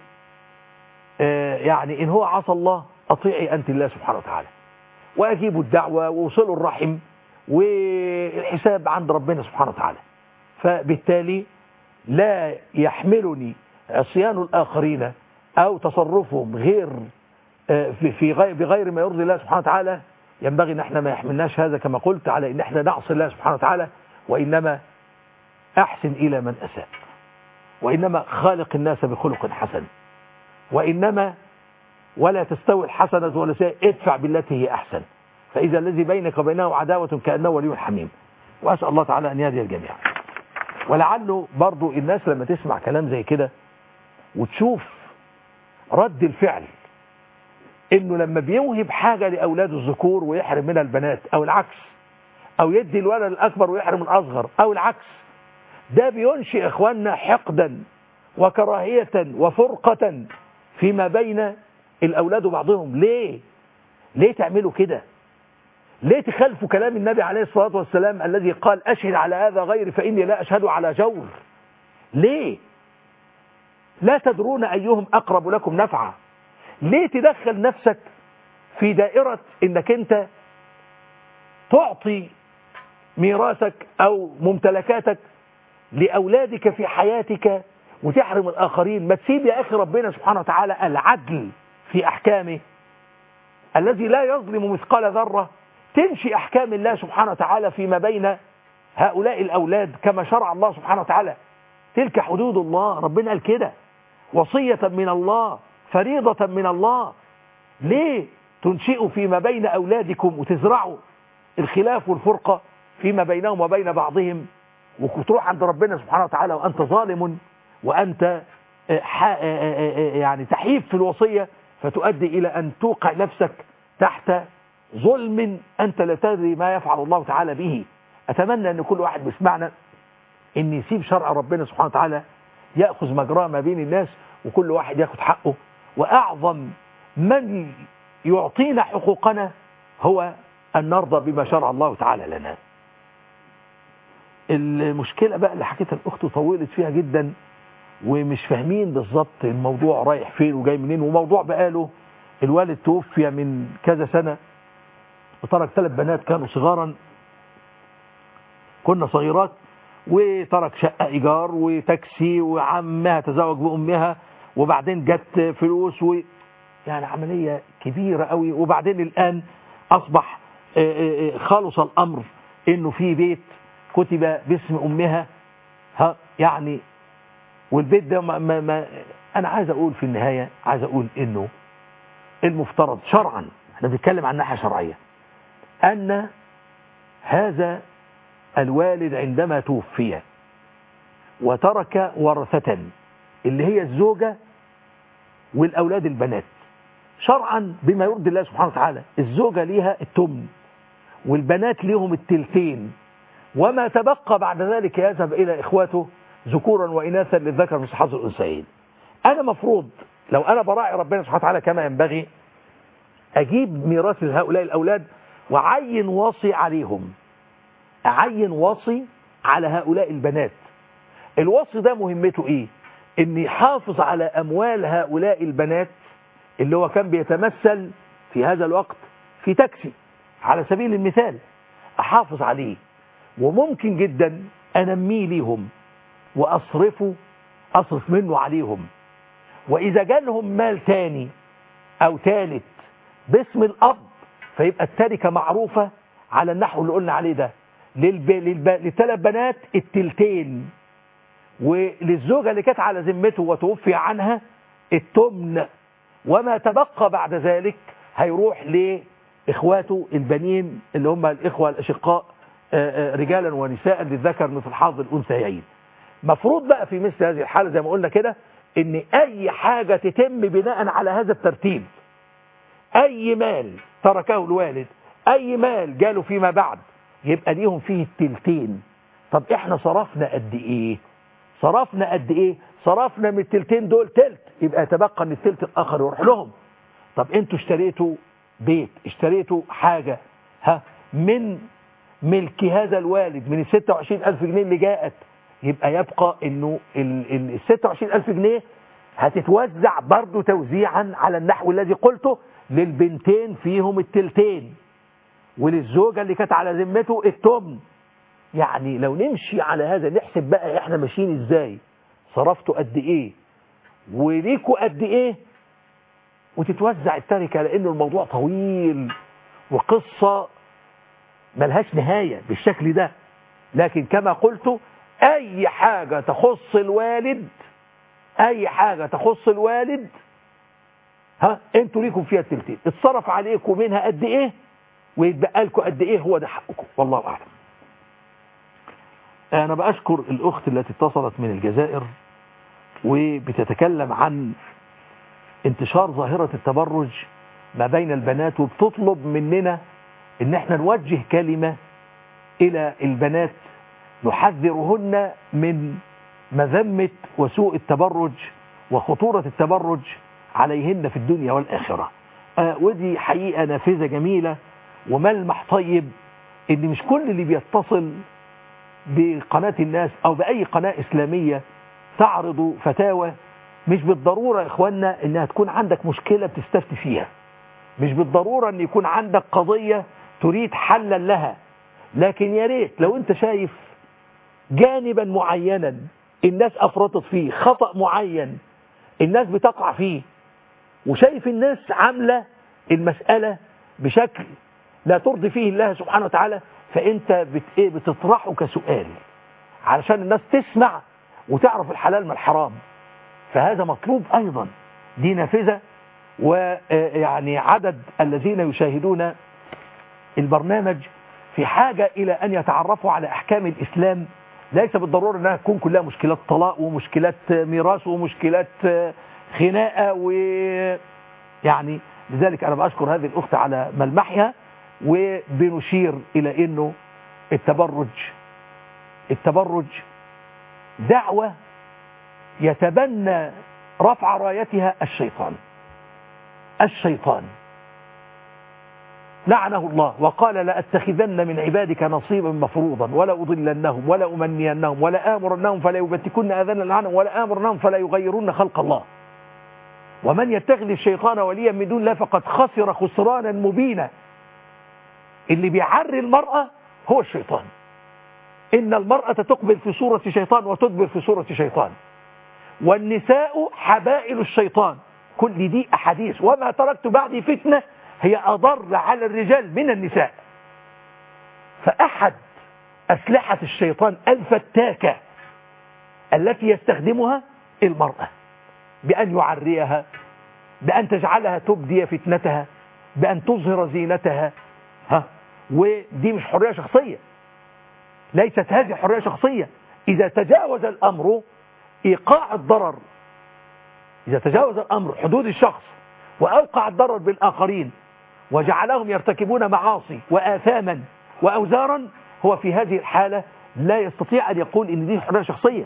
آه يعني ان هو عصى الله اطيعي انت الله سبحانه وتعالى واجيبوا الدعوة ووصلوا الرحم والحساب عند ربنا سبحانه وتعالى فبالتالي لا يحملني عصيان الآخرين أو تصرفهم غير آه، في في غير بغير ما يرضي الله سبحانه وتعالى ينبغي ان احنا ما يحملناش هذا كما قلت على ان احنا نعصي الله سبحانه وتعالى وانما احسن الى من اساء وانما خالق الناس بخلق حسن وانما ولا تستوي الحسنة ولا سيئة ادفع بالتي هي احسن فاذا الذي بينك وبينه عداوة كانه ولي حميم واسال الله تعالى ان يهدي الجميع ولعله برضو الناس لما تسمع كلام زي كده وتشوف رد الفعل انه لما بيوهب حاجة لاولاد الذكور ويحرم منها البنات او العكس او يدي الولد الاكبر ويحرم الاصغر او العكس ده بينشئ اخواننا حقدا وكراهية وفرقة فيما بين الاولاد وبعضهم ليه ليه تعملوا كده ليه تخالفوا كلام النبي عليه الصلاة والسلام الذي قال أشهد على هذا غير فإني لا أشهد على جور ليه لا تدرون أيهم أقرب لكم نفعا ليه تدخل نفسك في دائرة إنك أنت تعطي ميراثك أو ممتلكاتك لأولادك في حياتك وتحرم الآخرين ما تسيب يا أخي ربنا سبحانه وتعالى العدل في أحكامه الذي لا يظلم مثقال ذرة تمشي أحكام الله سبحانه وتعالى فيما بين هؤلاء الأولاد كما شرع الله سبحانه وتعالى تلك حدود الله ربنا قال كده وصية من الله فريضة من الله ليه تنشئوا فيما بين أولادكم وتزرعوا الخلاف والفرقة فيما بينهم وبين بعضهم وتروح عند ربنا سبحانه وتعالى وأنت ظالم وأنت يعني تحيف في الوصية فتؤدي إلى أن توقع نفسك تحت ظلم أنت لا تدري ما يفعل الله تعالى به أتمنى أن كل واحد بيسمعنا أن يسيب شرع ربنا سبحانه وتعالى يأخذ مجراه ما بين الناس وكل واحد ياخذ حقه وأعظم من يعطينا حقوقنا هو أن نرضى بما شرع الله تعالى لنا المشكلة بقى اللي حكيتها الأخت طولت فيها جدا ومش فاهمين بالظبط الموضوع رايح فين وجاي منين وموضوع بقاله الوالد توفي من كذا سنة وترك ثلاث بنات كانوا صغارا كنا صغيرات وترك شقة إيجار وتاكسي وعمها تزوج بأمها وبعدين جت فلوس و يعني عملية كبيرة قوي وبعدين الآن أصبح خالص الأمر إنه في بيت كتب باسم أمها ها يعني والبيت ده ما ما ما أنا عايز أقول في النهاية عايز أقول إنه المفترض شرعا احنا بنتكلم عن ناحية شرعية أن هذا الوالد عندما توفي وترك ورثة اللي هي الزوجة والأولاد البنات شرعا بما يرضي الله سبحانه وتعالى الزوجة ليها التمن والبنات ليهم التلتين وما تبقى بعد ذلك يذهب إلى إخواته ذكورا وإناثا للذكر مثل حظ الأنثيين أنا مفروض لو أنا براعي ربنا سبحانه وتعالى كما ينبغي أجيب ميراث هؤلاء الأولاد وعين واصي عليهم أعين واصي على هؤلاء البنات الوصي ده مهمته إيه إن يحافظ على أموال هؤلاء البنات اللي هو كان بيتمثل في هذا الوقت في تاكسي على سبيل المثال أحافظ عليه وممكن جدا أنميه ليهم وأصرفه أصرف منه عليهم وإذا جالهم مال تاني أو ثالث باسم الأب فيبقى التركة معروفة على النحو اللي قلنا عليه ده للب... للب... للثلاث بنات التلتين وللزوجة اللي كانت على ذمته وتوفي عنها التمن وما تبقى بعد ذلك هيروح لإخواته البنين اللي هم الإخوة الأشقاء رجالا ونساء للذكر مثل حظ الأنثيين مفروض بقى في مثل هذه الحالة زي ما قلنا كده ان اي حاجة تتم بناء على هذا الترتيب اي مال تركه الوالد اي مال جاله فيما بعد يبقى ليهم فيه التلتين طب احنا صرفنا قد ايه صرفنا قد ايه صرفنا من التلتين دول تلت يبقى يتبقى ان التلت الاخر يروح لهم طب انتوا اشتريتوا بيت اشتريتوا حاجة ها من ملك هذا الوالد من ال 26000 جنيه اللي جاءت يبقى يبقى انه ال 26000 جنيه هتتوزع برضه توزيعا على النحو الذي قلته للبنتين فيهم التلتين وللزوجة اللي كانت على ذمته التمن يعني لو نمشي على هذا نحسب بقى احنا ماشيين ازاي صرفتوا قد ايه وليكوا قد ايه وتتوزع التركة لانه الموضوع طويل وقصة ملهاش نهاية بالشكل ده لكن كما قلت اي حاجة تخص الوالد اي حاجة تخص الوالد ها انتوا ليكم فيها التلتين اتصرف عليكم منها قد ايه ويتبقى لكم قد ايه هو ده حقكم والله اعلم انا باشكر الاخت التي اتصلت من الجزائر وبتتكلم عن انتشار ظاهرة التبرج ما بين البنات وبتطلب مننا ان احنا نوجه كلمة إلى البنات نحذرهن من مذمة وسوء التبرج وخطورة التبرج عليهن في الدنيا والآخرة آه ودي حقيقة نافذة جميلة وملمح طيب ان مش كل اللي بيتصل بقناة الناس او بأي قناة اسلامية تعرض فتاوى مش بالضرورة يا اخوانا انها تكون عندك مشكلة بتستفتي فيها مش بالضرورة ان يكون عندك قضية تريد حلا لها لكن يا ريت لو انت شايف جانبا معينا الناس افرطت فيه خطأ معين الناس بتقع فيه وشايف الناس عاملة المسألة بشكل لا ترضي فيه الله سبحانه وتعالى فانت بت إيه بتطرحه كسؤال علشان الناس تسمع وتعرف الحلال من الحرام فهذا مطلوب ايضا دي نافذة ويعني عدد الذين يشاهدون البرنامج في حاجة الى ان يتعرفوا على احكام الاسلام ليس بالضرورة انها تكون كلها مشكلات طلاق ومشكلات ميراث ومشكلات خناقة ويعني لذلك انا بشكر هذه الاخت على ملمحها وبنشير الى انه التبرج التبرج دعوة يتبنى رفع رايتها الشيطان الشيطان لعنه الله وقال لأتخذن من عبادك نصيبا مفروضا ولا أضلنهم ولا أمنينهم ولا آمرنهم فلا يبتكن أذان العنهم ولا آمرنهم فلا يغيرون خلق الله ومن يتخذ الشيطان وليا من دون الله فقد خسر خسرانا مبينا اللي بيعري المرأة هو الشيطان إن المرأة تقبل في صورة شيطان وتدبر في صورة شيطان والنساء حبائل الشيطان كل دي أحاديث وما تركت بعدي فتنة هي أضر على الرجال من النساء فأحد أسلحة الشيطان الفتاكة التي يستخدمها المرأة بأن يعريها بأن تجعلها تبدي فتنتها بأن تظهر زينتها ها ودي مش حرية شخصية ليست هذه حرية شخصية إذا تجاوز الأمر إيقاع الضرر إذا تجاوز الأمر حدود الشخص وأوقع الضرر بالآخرين وجعلهم يرتكبون معاصي وآثاما وأوزارا هو في هذه الحالة لا يستطيع أن يقول إن دي حرية شخصية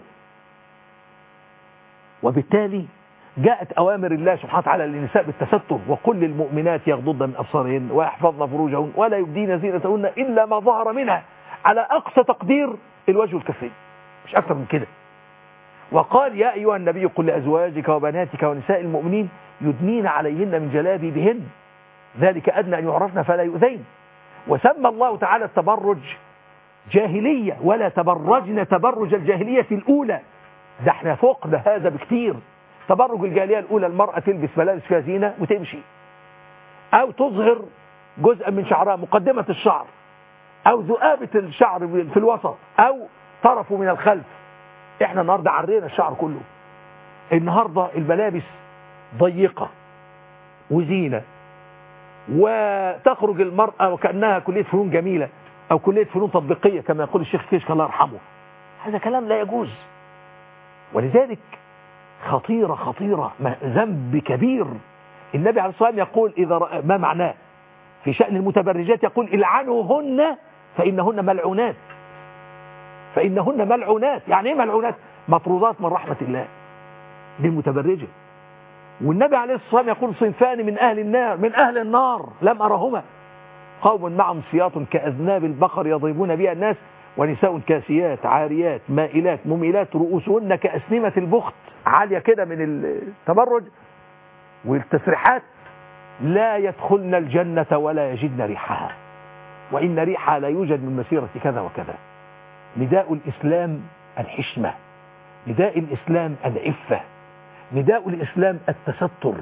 وبالتالي جاءت أوامر الله سبحانه وتعالى للنساء بالتستر وكل للمؤمنات يغضضن من أبصارهن ويحفظن فروجهن ولا يبدين زينتهن إلا ما ظهر منها على أقصى تقدير الوجه والكفين مش أكثر من كده وقال يا أيها النبي قل لأزواجك وبناتك ونساء المؤمنين يدنين عليهن من جلابيبهن ذلك أدنى أن يعرفن فلا يؤذين وسمى الله تعالى التبرج جاهلية ولا تبرجن تبرج الجاهلية الأولى ده احنا فوقنا هذا بكتير تبرج الجاهلية الأولى المرأة تلبس ملابس فيها زينة وتمشي أو تظهر جزءا من شعرها مقدمة الشعر أو ذؤابة الشعر في الوسط أو طرفه من الخلف احنا النهاردة عرينا الشعر كله النهاردة الملابس ضيقة وزينة وتخرج المرأة وكأنها كلية فنون جميلة أو كلية فنون تطبيقية كما يقول الشيخ كيشك الله يرحمه هذا كلام لا يجوز ولذلك خطيرة خطيرة ذنب كبير النبي عليه الصلاة والسلام يقول إذا رأى ما معناه في شأن المتبرجات يقول العنوهن فإنهن ملعونات فإنهن ملعونات يعني إيه ملعونات مطرودات من رحمة الله دي المتبرجة والنبي عليه الصلاة والسلام يقول صنفان من أهل النار من أهل النار لم أرهما قوم معهم سياط كأذناب البقر يضربون بها الناس ونساء كاسيات عاريات مائلات مميلات رؤوسهن كأسنمة البخت عالية كده من التبرج والتسريحات لا يدخلن الجنة ولا يجدن ريحها وإن ريحها لا يوجد من مسيرة كذا وكذا نداء الإسلام الحشمة نداء الإسلام العفة نداء الإسلام التستر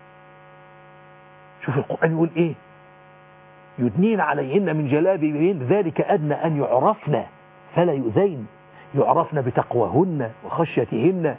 شوف القرآن يقول إيه يدنين عليهن من جلابيبهن ذلك أدنى أن يعرفن فلا يؤذين يعرفن بتقواهن وخشيتهن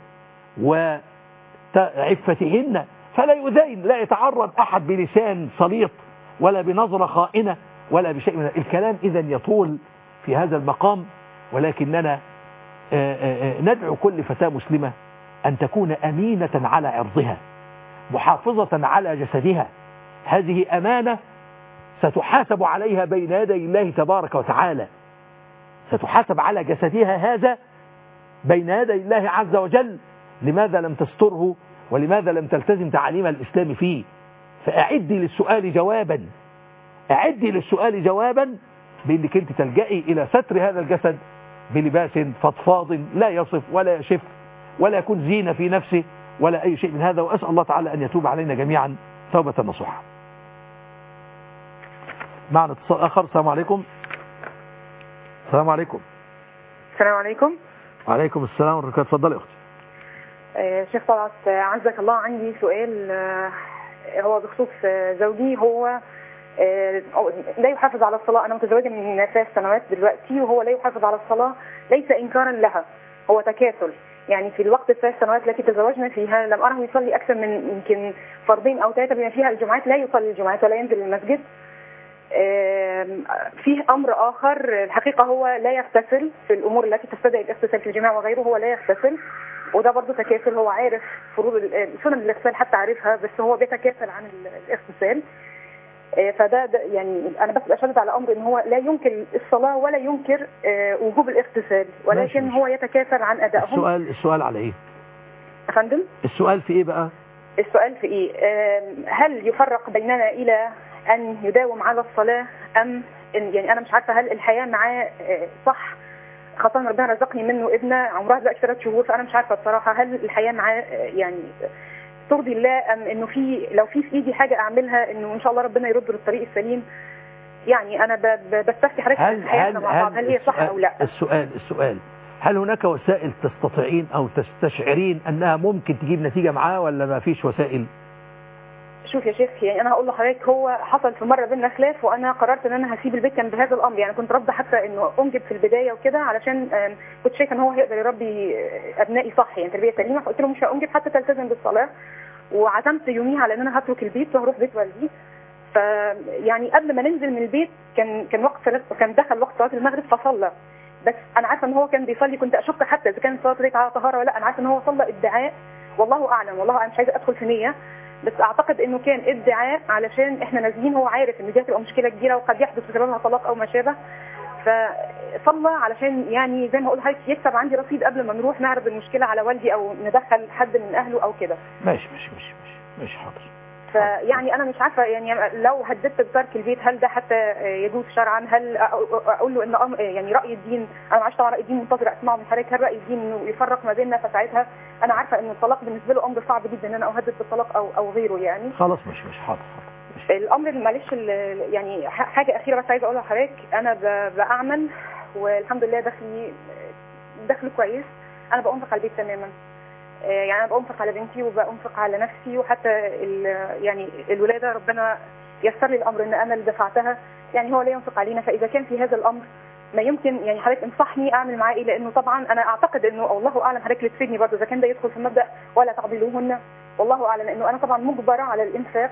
وعفتهن فلا يؤذين لا يتعرض أحد بلسان سليط ولا بنظرة خائنة ولا بشيء من الكلام إذا يطول في هذا المقام ولكننا ندعو كل فتاة مسلمة أن تكون أمينة على عرضها محافظة على جسدها هذه أمانة ستحاسب عليها بين يدي الله تبارك وتعالى ستحاسب على جسدها هذا بين يدي الله عز وجل لماذا لم تستره ولماذا لم تلتزم تعاليم الإسلام فيه فأعدي للسؤال جوابا أعدي للسؤال جوابا بأنك أنت تلجئي إلى ستر هذا الجسد بلباس فضفاض لا يصف ولا يشف ولا يكون زينة في نفسه ولا أي شيء من هذا وأسأل الله تعالى أن يتوب علينا جميعا توبة نصوحة معنا اتصال آخر السلام عليكم السلام عليكم السلام عليكم وعليكم السلام ورحمة الله اتفضلي يا أختي آه، شيخ طلعت آه، عزك الله عندي سؤال آه، هو بخصوص آه، زوجي هو آه، أو- لا يحافظ على الصلاة أنا متزوجة من ثلاث سنوات دلوقتي وهو لا يحافظ على الصلاة ليس إنكارا لها هو تكاسل يعني في الوقت الثلاث سنوات التي تزوجنا فيها لم أره يصلي أكثر من يمكن فردين أو ثلاثة بما فيها الجمعات لا يصلي الجمعات ولا ينزل المسجد آم، فيه امر اخر الحقيقه هو لا يغتسل في الامور التي تستدعي الاغتسال في الجماع وغيره هو لا يغتسل وده برضه تكاسل هو عارف فروض ال- سنن الاغتسال حتى عارفها بس هو بيتكاسل عن ال- الاغتسال آه، فده ده يعني انا بس بشدد على امر ان هو لا ينكر الصلاه ولا ينكر آه، وجوب الاغتسال ولكن هو يتكاسل عن ادائهم السؤال السؤال على إيه يا فندم السؤال في إيه بقى السؤال في ايه آم، هل يفرق بيننا الى ان يداوم على الصلاة ام إن يعني انا مش عارفة هل الحياة معاه آه، صح خاصة ربنا رزقني منه ابنة عمرها دلوقتي ثلاث شهور فانا مش عارفة بصراحة هل الحياة معاه آه، يعني ترضي الله ام انه في لو في في ايدي حاجة اعملها انه ان شاء الله ربنا يرد للطريق السليم يعني انا ب- ب- بستفتي حضرتك عن هل حياتنا هل مع بعض هل هي صح السؤال- او لا السؤال السؤال هل هناك وسائل تستطيعين أو تستشعرين أنها ممكن تجيب نتيجة معاه ولا ما فيش وسائل شوف يا شيخ يعني انا هقول لحضرتك هو حصل في مره بينا خلاف وانا قررت ان انا هسيب البيت كان بهذا الامر يعني كنت رافضه حتى انه انجب في البدايه وكده علشان آم، كنت شايفه ان هو هيقدر يربي آه، ابنائي صح يعني تربيه سليمه فقلت له مش هانجب حتى تلتزم بالصلاه وعزمت يوميها على ان انا هترك البيت وهروح بيت والدي ف يعني قبل ما ننزل من البيت كان كان وقت صلاة كان دخل وقت صلاه المغرب فصلى بس انا عارفه ان هو كان بيصلي كنت اشك حتى اذا كان صلاه ديت على طهاره ولا لا انا عارفه ان هو صلى ادعاء والله اعلم والله انا مش عايزه ادخل في نيه بس اعتقد انه كان ادعاء علشان احنا نازلين هو عارف ان دي هتبقى مشكله كبيره وقد يحدث بسببها طلاق او ما شابه فصلى علشان يعني زي ما اقول حضرتك يكسب عندي رصيد قبل ما نروح نعرض المشكله على والدي او ندخل حد من اهله او كده ماشي ماشي ماشي ماشي ماشي حاضر فيعني انا مش عارفه يعني لو هددت بترك البيت هل ده حتى يجوز شرعا هل أ- اقول له ان أم- يعني راي الدين انا معرفش طبعا راي الدين منتظر اسمعه من حضرتك هل راي الدين انه يفرق ما بيننا فساعتها انا عارفه ان الطلاق بالنسبه له امر صعب جدا ان انا اهدد بالطلاق او او غيره يعني خلاص ماشي ماشي حاضر الامر اللي معلش ال- يعني ح- حاجه اخيره بس عايزه اقولها لحضرتك انا ب- بعمل والحمد لله دخلي دخل كويس انا بنفق على البيت تماما آه، يعني انا بنفق على بنتي وبنفق على نفسي وحتى ال- يعني الولاده ربنا يسر لي الامر ان انا اللي دفعتها يعني هو لا ينفق علينا فاذا كان في هذا الامر ما يمكن يعني حضرتك انصحني اعمل معاه ايه لانه طبعا انا اعتقد انه الله اعلم حضرتك اللي تفيدني برضه اذا كان ده يدخل في مبدا ولا تعضلوهن والله اعلم لانه انا طبعا مجبره على الانفاق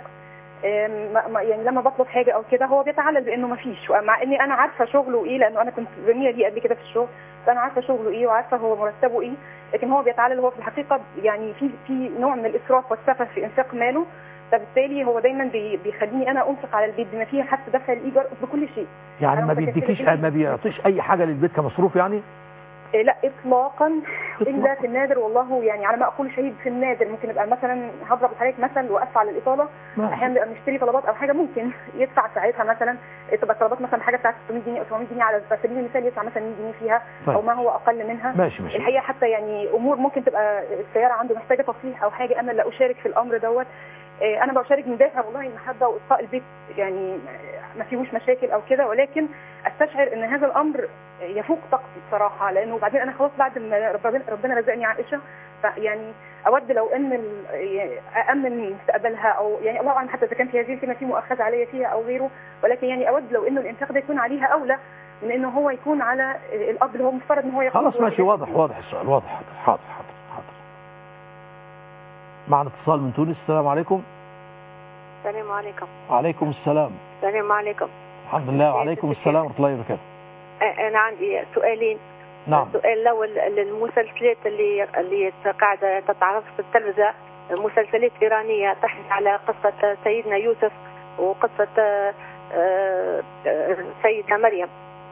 آم، ما- ما- يعني لما بطلب حاجه او كده هو بيتعلل بانه ما فيش مع اني انا عارفه شغله ايه لانه انا كنت زميله ليه قبل كده في الشغل فانا عارفه شغله ايه وعارفه هو مرتبه ايه لكن هو بيتعلل هو في الحقيقه يعني في في نوع من الاسراف والسفه في انفاق ماله فبالتالي هو دايما بي- بيخليني انا انفق على البيت بما فيها حتى دفع الايجار بكل شيء يعني أنا ما متكفلة بيديكيش بيه. ما بيعطيش أي حاجة للبيت كمصروف يعني إيه لا اطلاقا الا في النادر والله يعني على ما اقول شهيد في النادر ممكن يبقى مثلا هضرب لحضرتك مثل وادفع للاطاله نعم. احيانا نبقى بنشتري طلبات او حاجه ممكن يدفع ساعتها مثلا تبقى الطلبات مثلا حاجه بتاعت 600 جنيه او 700 جنيه على سبيل المثال يدفع مثلا 100 جنيه فيها طيب. او ما هو اقل منها ماشي ماشي. الحقيقه حتى يعني امور ممكن تبقى السياره عنده محتاجه تصليح او حاجه انا لا اشارك في الامر دوت إيه، انا بشارك من دافع والله المحبه واصفاء البيت يعني ما فيهوش مشاكل او كده ولكن استشعر ان هذا الامر يفوق طاقتي بصراحه لانه بعدين انا خلاص بعد ما ربنا ربنا رزقني عائشه فيعني اود لو ان ال- يعني اامن مستقبلها او يعني الله اعلم حتى اذا كان في هذه الكلمه في مؤاخذه عليا فيها او غيره ولكن يعني اود لو انه الانفاق ده يكون عليها اولى من انه هو يكون على الاب اللي هو مفترض ان هو يقوم خلاص ماشي بواجباته. واضح واضح السؤال واضح حاضر حاضر حاضر حاضر معنا اتصال من تونس السلام عليكم السلام عليكم وعليكم السلام السلام عليكم الحمد لله وعليكم السلام ورحمة الله وبركاته أ- أنا عندي سؤالين نعم السؤال الأول للمسلسلات اللي اللي قاعدة تتعرض في التلفزة مسلسلات إيرانية تحكي على قصة سيدنا يوسف وقصة آه، آه، سيدة مريم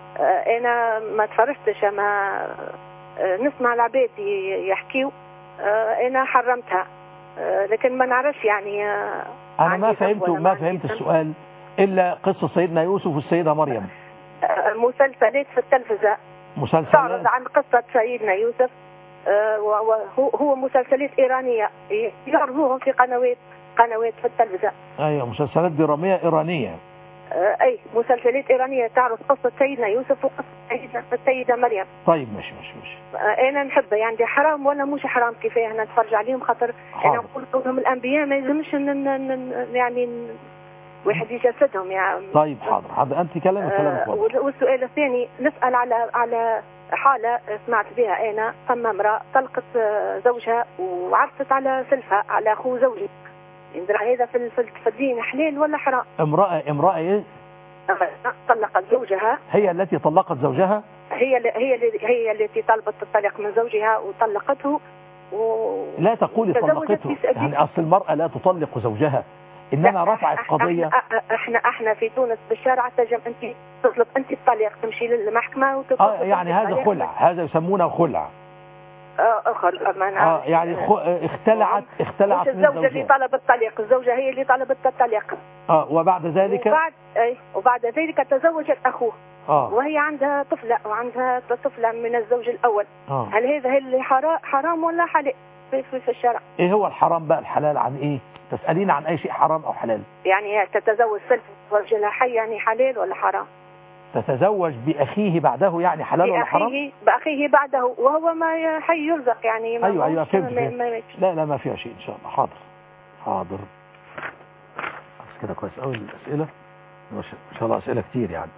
آه، انا ما تفرجتش اما آه، نسمع العباد ي- يحكيوا آه، انا حرمتها آه، لكن ما نعرفش يعني آه، انا ما عندي ذنب فهمت ولا ما عندي فهمت ذنب. السؤال الا قصة سيدنا يوسف والسيدة مريم آه، مسلسلات في التلفزة مسلسلات تعرض عن قصة سيدنا يوسف آه، وهو هو مسلسلات إيرانية يعرضوهم في قنوات قنوات في التلفزة ايوه مسلسلات درامية ايرانية آه، أي مسلسلات إيرانية تعرض قصة سيدنا يوسف وقصة سيدنا السيدة مريم طيب ماشي ماشي ماشي آه، أنا نحب يعني حرام ولا مش حرام كيفاه أنا نتفرج عليهم خاطر أنا حاضر. نقول كونهم الأنبياء ما يلزمش ن- ن- ن- يعني ن- واحد يجسدهم يعني طيب حاضر حاضر انت كلامك كلامك آه، واضح وال- والسؤال الثاني نسأل على على حالة سمعت بها أنا ثم امرأة طلقت آه، زوجها وعرفت على سلفها على أخو زوجي يندرى هذا في ال- في ال- في الدين حلال ولا حرام؟ امرأة امرأة ايه طلقت زوجها هي التي طلقت زوجها هي اللي هي اللي هي التي طلبت الطلاق من زوجها وطلقته و... لا تقولي تزوجت طلقته في- يعني اصل المرأة لا تطلق زوجها انما رفعت قضية احنا احنا احنا في تونس بالشارع تجم انت تطلب انت الطلاق تمشي للمحكمه وتطلب اه يعني هذا الطلاق. خلع هذا يسمونه خلع اه اخر ما اه نعرفش. يعني خ... اختلعت اختلعت مش من الزوجة اللي زوجها طلبت الطلاق الزوجة هي اللي طلبت الطلاق اه وبعد ذلك وبعد أي وبعد ذلك تزوجت أخوه اه وهي عندها طفلة وعندها طفلة من الزوج الأول اه هل هذا اللي حرا- حرام ولا حلال في, في, في الشرع ايه هو الحرام بقى الحلال عن ايه تسألين عن اي شيء حرام او حلال يعني تتزوج سلف ورجلها حي يعني حلال ولا حرام تتزوج باخيه بعده يعني حلال ولا حرام بأخيه بأخيه بعده وهو ما حي يرزق يعني ما ايوه ايوه هوش- فهمت ما- فهمت. ما- لا لا ما فيها شيء ان شاء الله حاضر حاضر بس كده كويس قوي الاسئله ما شاء ما شاء الله اسئله كتير يعني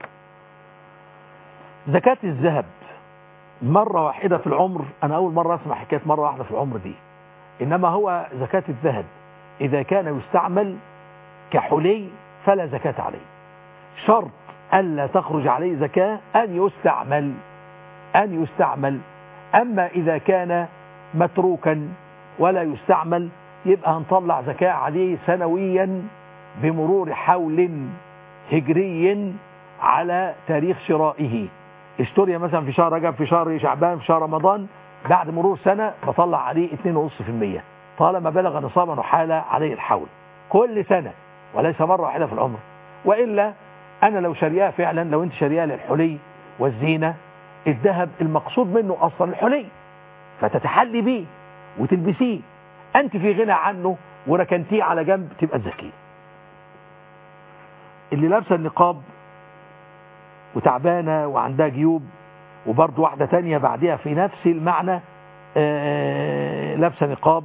زكاة الذهب مرة واحدة في العمر أنا أول مرة أسمع حكاية مرة واحدة في العمر دي إنما هو زكاة الذهب إذا كان يستعمل كحلي فلا زكاة عليه شرط ألا تخرج عليه زكاة أن يستعمل أن يستعمل أما إذا كان متروكا ولا يستعمل يبقى هنطلع زكاة عليه سنويا بمرور حول هجري على تاريخ شرائه اشتري مثلا في شهر رجب في شهر شعبان في شهر رمضان بعد مرور سنة بطلع عليه 2.5% طالما بلغ نصابا وحال عليه الحول كل سنة وليس مرة واحدة في العمر وإلا أنا لو شرياه فعلا لو أنت شرياه للحلي والزينة الذهب المقصود منه أصلا الحلي فتتحلي بيه وتلبسيه أنت في غنى عنه وركنتيه على جنب تبقى تزكيه اللي لابسه النقاب وتعبانة وعندها جيوب وبرضه واحدة تانية بعدها في نفس المعنى آه، لابسه نقاب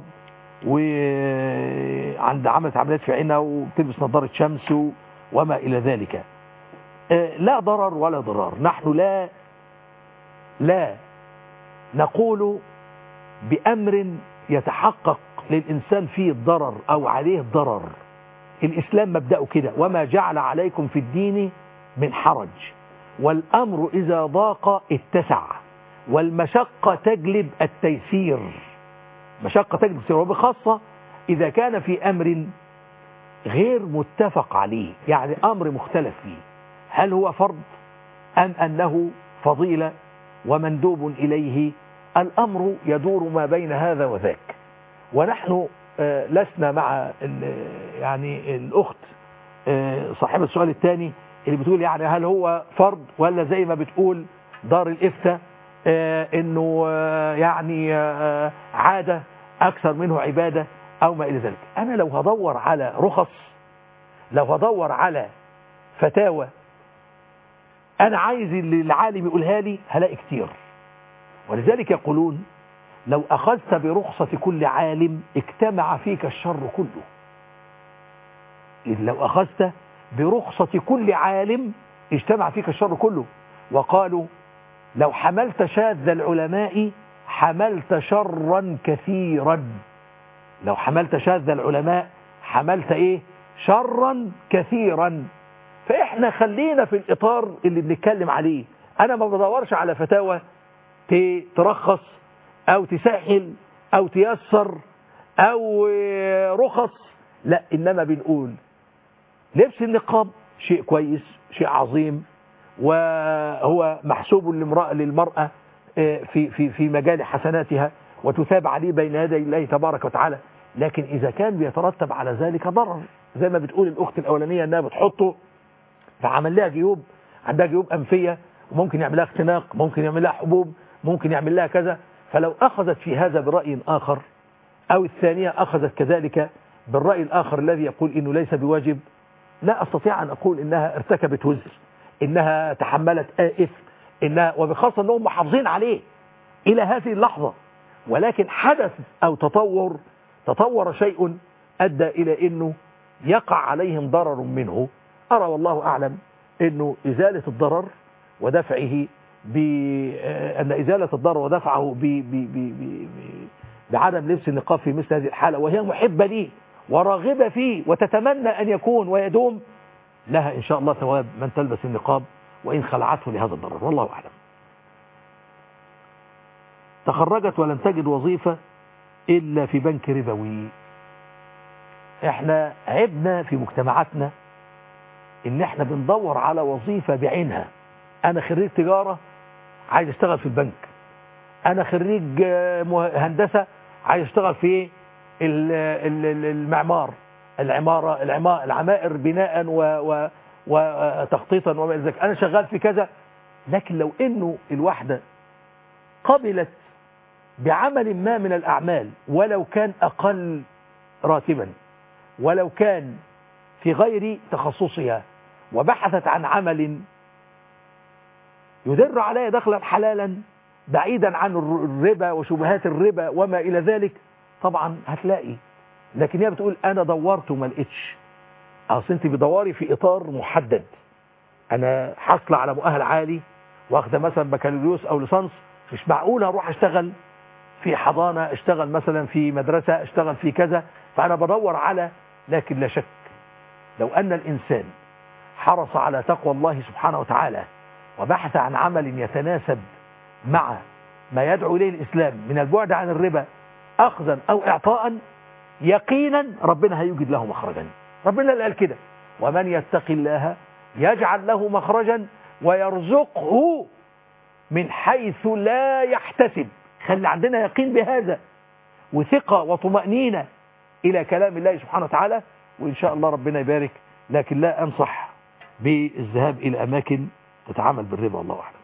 وعند عملت عمليات في عينها وبتلبس نظارة شمس و- وما إلى ذلك آه، لا ضرر ولا ضرار نحن لا لا نقول بأمر يتحقق للإنسان فيه الضرر أو عليه الضرر الإسلام مبدأه كده وما جعل عليكم في الدين من حرج والأمر إذا ضاق اتسع والمشقة تجلب التيسير مشقة تجلب التيسير وبخاصة إذا كان في أمر غير متفق عليه يعني أمر مختلف فيه هل هو فرض أم أنه فضيلة ومندوب إليه الأمر يدور ما بين هذا وذاك ونحن آه، لسنا مع ال- يعني الأخت آه، صاحبة السؤال الثاني اللي بتقول يعني هل هو فرض ولا زي ما بتقول دار الإفتاء آه، انه آه، يعني آه، عادة اكثر منه عبادة او ما الى ذلك انا لو هدور على رخص لو هدور على فتاوى انا عايز اللي العالم يقولها لي هلاقي كتير ولذلك يقولون لو اخذت برخصة كل عالم اجتمع فيك الشر كله إذ لو اخذت برخصة كل عالم اجتمع فيك الشر كله وقالوا لو حملت شاذ العلماء حملت شرا كثيرا لو حملت شاذ العلماء حملت ايه شرا كثيرا فاحنا خلينا في الاطار اللي بنتكلم عليه انا ما بدورش على فتاوى ت- ترخص او تسهل او تيسر او آه، رخص لا انما بنقول لبس النقاب شيء كويس شيء عظيم وهو محسوب للمرأة, للمرأة آه، في, في, في مجال حسناتها وتثاب عليه بين يدي الله تبارك وتعالى لكن إذا كان بيترتب على ذلك ضرر زي ما بتقول الأخت الأولانية أنها بتحطه فعمل لها جيوب عندها جيوب أنفية وممكن يعمل لها اختناق ممكن يعمل لها حبوب ممكن يعمل لها كذا فلو أخذت في هذا برأي آخر أو الثانية أخذت كذلك بالرأي الآخر الذي يقول إنه ليس بواجب لا أستطيع أن أقول إنها ارتكبت وزر إنها تحملت إثم إنها وبخاصة أنهم محافظين عليه إلى هذه اللحظة ولكن حدث أو تطور تطور شيء أدى إلى أنه يقع عليهم ضرر منه أرى والله أعلم أنه إزالة الضرر ودفعه بأن إزالة الضرر ودفعه ب ب ب ب بعدم لبس النقاب في مثل هذه الحالة وهي محبة ليه وراغبة فيه وتتمنى أن يكون ويدوم لها إن شاء الله ثواب من تلبس النقاب وإن خلعته لهذا الضرر والله أعلم تخرجت ولم تجد وظيفة إلا في بنك ربوي احنا عبنا في مجتمعاتنا ان احنا بندور على وظيفة بعينها انا خريج تجارة عايز اشتغل في البنك انا خريج هندسة عايز اشتغل في المعمار العمارة العمارة العمائر بناء و و وتخطيطا وما الى ذلك انا شغال في كذا لكن لو انه الواحدة قبلت بعمل ما من الاعمال ولو كان اقل راتبا ولو كان في غير تخصصها وبحثت عن عمل يدر عليها دخلا حلالا بعيدا عن الربا وشبهات الربا وما إلى ذلك طبعا هتلاقي لكن هي بتقول أنا دورت وما لقيتش أصل أنت بدوري في إطار محدد أنا حصل على مؤهل عالي واخده مثلا بكالوريوس أو ليسانس مش معقول أروح أشتغل في حضانة اشتغل مثلا في مدرسة اشتغل في كذا فأنا بدور على لكن لا شك لو أن الإنسان حرص على تقوى الله سبحانه وتعالى وبحث عن عمل يتناسب مع ما يدعو إليه الإسلام من البعد عن الربا أخذا أو إعطاء يقينا ربنا هيوجد له مخرجا ربنا اللي قال كده ومن يتق الله يجعل له مخرجا ويرزقه من حيث لا يحتسب خلي عندنا يقين بهذا وثقة وطمأنينة إلى كلام الله سبحانه وتعالى وإن شاء الله ربنا يبارك لكن لا أنصح بالذهاب إلى أماكن تتعامل بالربا والله أعلم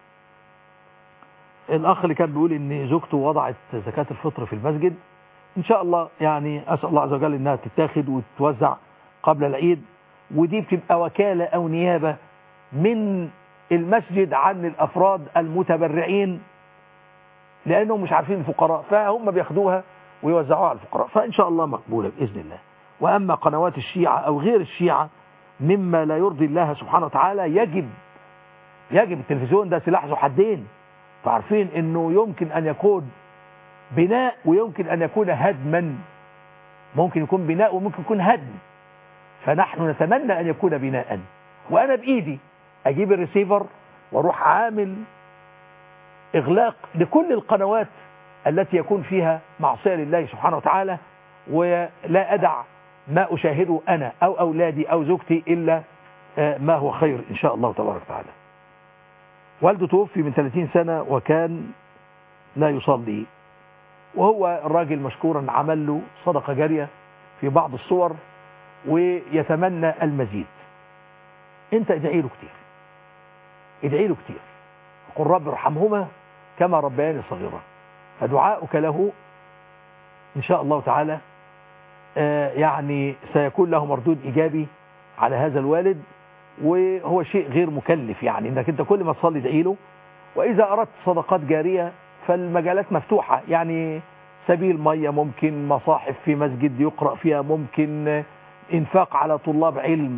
الأخ اللي كان بيقول إن زوجته وضعت زكاة الفطر في المسجد إن شاء الله يعني أسأل الله عز وجل إنها تتاخد وتتوزع قبل العيد ودي بتبقى وكالة أو نيابة من المسجد عن الأفراد المتبرعين لأنهم مش عارفين الفقراء فهم بياخدوها ويوزعوها على الفقراء فإن شاء الله مقبولة بإذن الله وأما قنوات الشيعة أو غير الشيعة مما لا يرضي الله سبحانه وتعالى يجب يجب التلفزيون ده سلاح ذو حدين فعارفين انه يمكن ان يكون بناء ويمكن ان يكون هدما ممكن يكون بناء وممكن يكون هدم فنحن نتمنى ان يكون بناء وانا بايدي اجيب الريسيفر واروح عامل اغلاق لكل القنوات التي يكون فيها معصية لله سبحانه وتعالى ولا أدع ما أشاهده أنا أو أولادي أو زوجتي إلا ما هو خير إن شاء الله تبارك وتعالى والده توفي من 30 سنة وكان لا يصلي وهو الراجل مشكورا عمل له صدقة جارية في بعض الصور ويتمنى المزيد انت ادعي له كتير ادعي له كتير قل رب ارحمهما كما ربياني صغيرا فدعاؤك له إن شاء الله تعالى يعني سيكون له مردود إيجابي على هذا الوالد وهو شيء غير مكلف يعني انك انت كل ما تصلي ادعي له واذا اردت صدقات جارية فالمجالات مفتوحة يعني سبيل مية ممكن مصاحف في مسجد يقرأ فيها ممكن انفاق على طلاب علم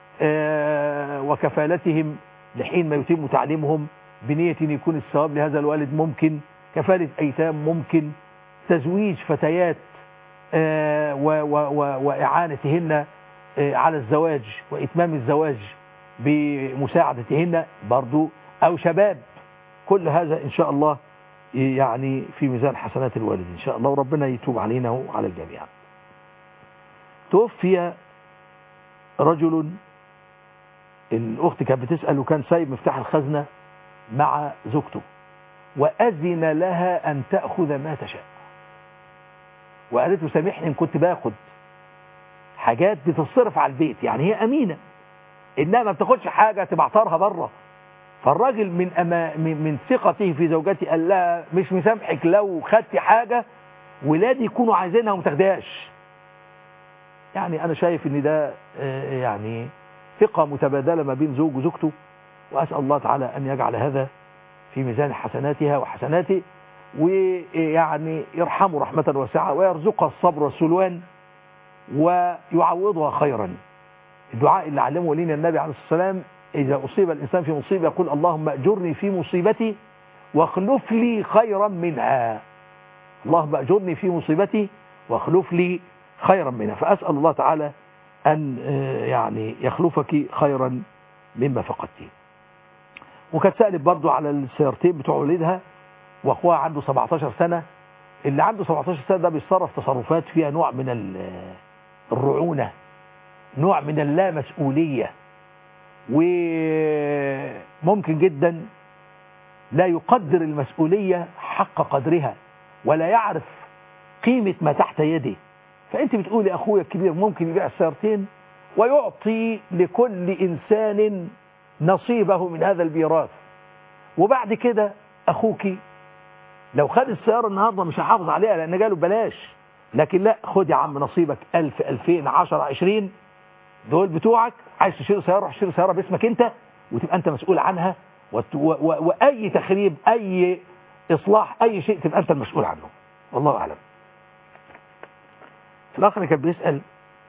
وكفالتهم لحين ما يتم تعليمهم بنية ان يكون الثواب لهذا الوالد ممكن كفالة ايتام ممكن تزويج فتيات واعانتهن على الزواج واتمام الزواج بمساعدتهن برضو او شباب كل هذا ان شاء الله يعني في ميزان حسنات الوالد ان شاء الله وربنا يتوب علينا وعلى الجميع توفي رجل الأخت كانت بتسأل وكان سايب مفتاح الخزنة مع زوجته وأذن لها أن تأخذ ما تشاء وقالت له سامحني إن كنت باخد حاجات بتصرف على البيت يعني هي أمينة إنها ما بتاخدش حاجة تبعترها بره فالراجل من أما من من ثقته في زوجتي قال لها مش مسامحك لو خدتي حاجة ولادي يكونوا عايزينها وما تاخدهاش يعني أنا شايف إن ده آه، يعني ثقة متبادلة ما بين زوج وزوجته وأسأل الله تعالى أن يجعل هذا في ميزان حسناتها وحسناته ويعني يرحمه رحمة واسعة ويرزقها الصبر والسلوان ويعوضها خيرا الدعاء اللي علمه لنا النبي عليه الصلاة والسلام إذا أصيب الإنسان في مصيبة يقول اللهم أجرني في مصيبتي واخلف لي خيرا منها اللهم أجرني في مصيبتي واخلف لي خيرا منها فأسأل الله تعالى أن آه، يعني يخلفك خيرا مما فقدتيه وكانت سألت برضو على السيارتين بتوع ولدها واخوها عنده 17 سنة اللي عنده 17 سنة ده بيتصرف تصرفات فيها نوع من ال- الرعونة نوع من اللامسؤولية وممكن جدا لا يقدر المسؤولية حق قدرها ولا يعرف قيمة ما تحت يده فأنت بتقولي أخويا الكبير ممكن يبيع السيارتين ويعطي لكل إنسان نصيبه من هذا الميراث وبعد كده أخوك لو خد السيارة النهاردة مش هحافظ عليها لأن جاله بلاش لكن لا خد يا عم نصيبك ألف ألفين عشر عشرين دول بتوعك عايز تشتري سيارة روح اشتري سيارة باسمك انت وتبقى انت مسؤول عنها وت- و- و- وأي تخريب أي إصلاح أي شيء تبقى انت المسؤول عنه والله أعلم الأخ اللي كان بيسأل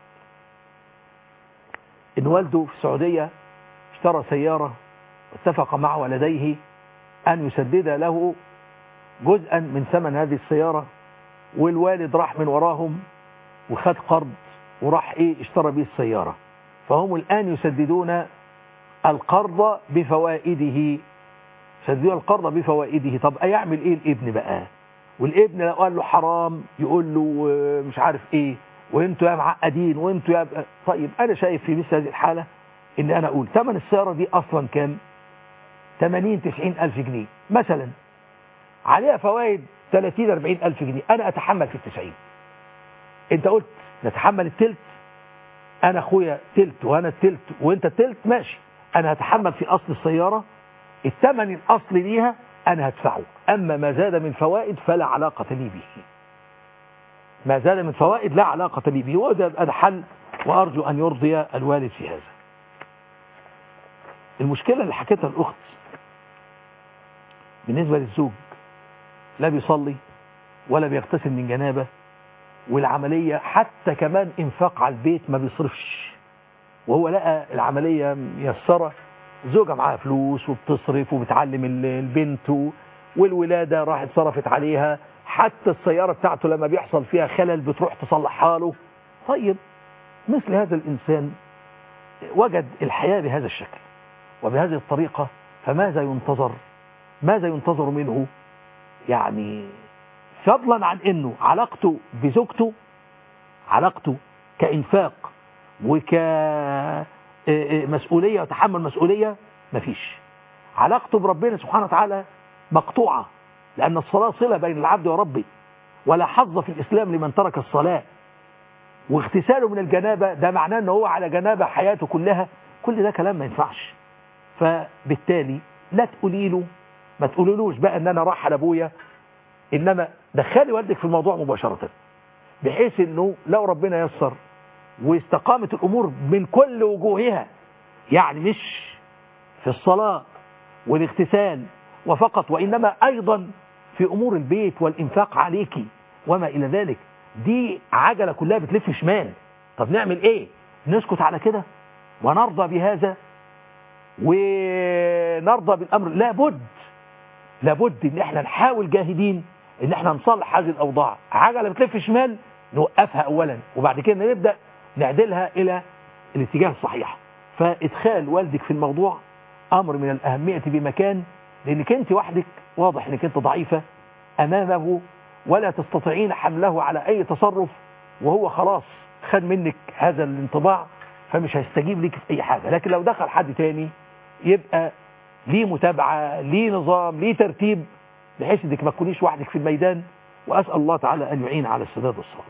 إن والده في السعودية اشترى سيارة واتفق مع ولديه أن يسدد له جزءا من ثمن هذه السيارة والوالد راح من وراهم وخد قرض وراح ايه اشترى بيه السيارة فهم الآن يسددون القرض بفوائده يسددون القرض بفوائده طب يعمل ايه الابن بقى والابن لو قال له حرام يقول له آه، مش عارف ايه وانتوا يا معقدين وانتوا يا ب- طيب انا شايف في مثل هذه الحالة ان انا اقول ثمن السيارة دي اصلا كام 80 90 الف جنيه مثلا عليها فوائد 30 40 الف جنيه انا اتحمل في التسعين انت قلت نتحمل التلت انا اخويا تلت وانا التلت وانت التلت ماشي انا هتحمل في اصل السيارة الثمن الاصلي ليها انا هدفعه اما ما زاد من فوائد فلا علاقة لي به ما زاد من فوائد لا علاقة لي به وده يبقى ده حل وارجو ان يرضي الوالد في هذا المشكلة اللي حكيتها الاخت بالنسبة للزوج لا بيصلي ولا بيغتسل من جنابه والعملية حتى كمان انفاق على البيت ما بيصرفش وهو لقى العملية ميسرة زوجة معاها فلوس وبتصرف وبتعلم ال- البنت و- والولادة راحت صرفت عليها حتى السيارة بتاعته لما بيحصل فيها خلل بتروح تصلحها له طيب مثل هذا الإنسان وجد الحياة بهذا الشكل وبهذه الطريقة فماذا ينتظر ماذا ينتظر منه يعني فضلا عن انه علاقته بزوجته علاقته كإنفاق وكمسؤولية وتحمل مسؤولية مفيش علاقته بربنا سبحانه وتعالى مقطوعة لأن الصلاة صلة بين العبد وربه ولا حظ في الإسلام لمن ترك الصلاة واغتساله من الجنابة ده معناه أنه هو على جنابة حياته كلها كل ده كلام ما ينفعش فبالتالي لا تقولي له ما تقولولوش بقى ان انا راح على ابويا انما دخلي والدك في الموضوع مباشرة بحيث انه لو ربنا يسر واستقامت الامور من كل وجوهها يعني مش في الصلاة والاغتسال وفقط وانما ايضا في امور البيت والانفاق عليكي وما الى ذلك دي عجلة كلها بتلف شمال طب نعمل ايه نسكت على كده ونرضى بهذا ونرضى بالامر لابد لابد ان احنا نحاول جاهدين ان احنا نصلح هذه الاوضاع عجله بتلف شمال نوقفها اولا وبعد كده نبدا نعدلها الى الاتجاه الصحيح فادخال والدك في الموضوع امر من الاهميه بمكان لانك انت وحدك واضح انك انت ضعيفه امامه ولا تستطيعين حمله على اي تصرف وهو خلاص خد منك هذا الانطباع فمش هيستجيب ليك في اي حاجة لكن لو دخل حد تاني يبقى ليه متابعة ليه نظام ليه ترتيب بحيث انك ما تكونيش وحدك في الميدان واسأل الله تعالى ان يعين على السداد والصواب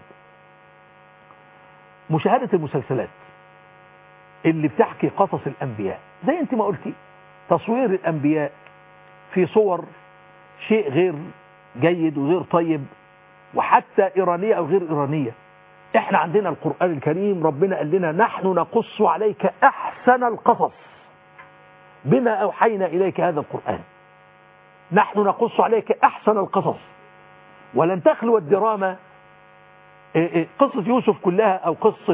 مشاهدة المسلسلات اللي بتحكي قصص الانبياء زي انت ما قلتي تصوير الانبياء في صور شيء غير جيد وغير طيب وحتى إيرانية أو غير إيرانية احنا عندنا القرآن الكريم ربنا قال لنا نحن نقص عليك أحسن القصص بما أوحينا إليك هذا القرآن نحن نقص عليك أحسن القصص ولن تخلو الدراما قصة يوسف كلها أو قصة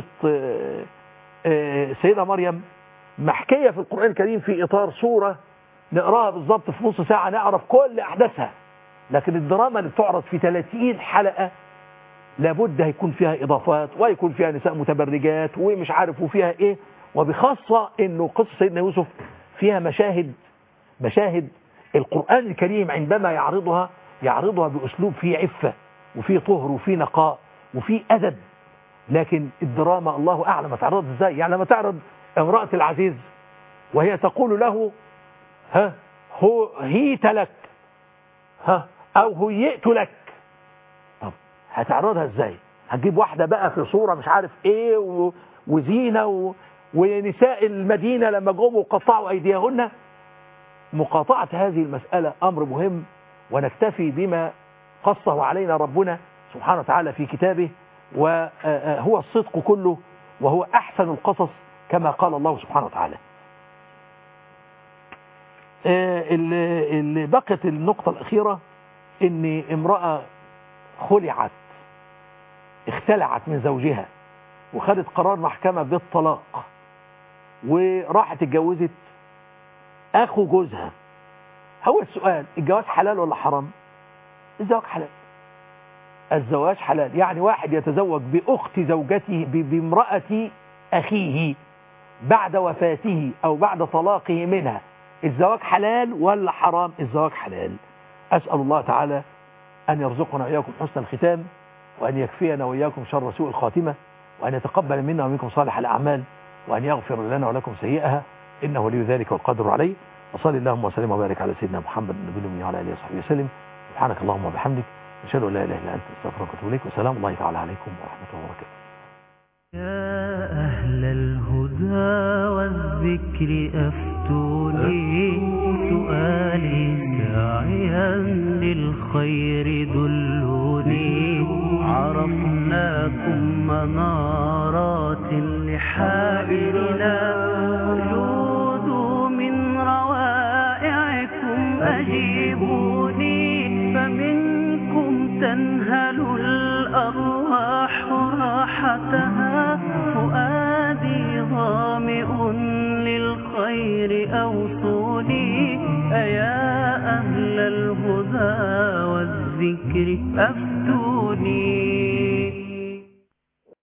سيدة مريم محكية في القرآن الكريم في إطار صورة نقراها بالظبط في نص ساعة نعرف كل أحداثها لكن الدراما اللي بتعرض في 30 حلقة لابد هيكون فيها إضافات ويكون فيها نساء متبرجات ومش عارف وفيها إيه وبخاصة إنه قصة سيدنا يوسف فيها مشاهد مشاهد القرآن الكريم عندما يعرضها يعرضها بأسلوب فيه عفة وفيه طهر وفيه نقاء وفيه أدب لكن الدراما الله أعلم تعرض إزاي يعني لما تعرض امرأة العزيز وهي تقول له ها هو هيت لك ها او هيئت لك طب هتعرضها ازاي هتجيب واحدة بقى في صورة مش عارف ايه و... وزينة و... ونساء المدينة لما جم وقطعوا ايديهن مقاطعة هذه المسألة امر مهم ونكتفي بما قصه علينا ربنا سبحانه وتعالى في كتابه وهو الصدق كله وهو احسن القصص كما قال الله سبحانه وتعالى اللي, اللي بقت النقطة الأخيرة ان امرأة خلعت اختلعت من زوجها وخدت قرار محكمة بالطلاق وراحت اتجوزت اخو جوزها هو السؤال الجواز حلال ولا حرام الزواج حلال الزواج حلال يعني واحد يتزوج بأخت زوجته بامرأة أخيه بعد وفاته أو بعد طلاقه منها الزواج حلال ولا حرام الزواج حلال أسأل الله تعالى أن يرزقنا وإياكم حسن الختام وأن يكفينا وإياكم شر سوء الخاتمة وأن يتقبل منا ومنكم صالح الأعمال وأن يغفر لنا ولكم سيئها إنه ولي ذلك والقدر عليه وصل اللهم وسلم وبارك على سيدنا محمد النبي الأمي وعلى آله وصحبه وسلم سبحانك اللهم وبحمدك أشهد أن لا إله إلا أنت أستغفرك وأتوب إليك وسلام الله تعالى عليكم ورحمة الله وبركاته يا أهل الهدى والذكر أفتوني سؤالي ساعيا للخير دلوني عرفناكم منارات لحائرنا جودوا من روائعكم أجيبوني فمنكم تنهل الأرواح راحتها فؤادي ظامئ للخير أوصوني أيا أهل الهدى والذكر أفتوني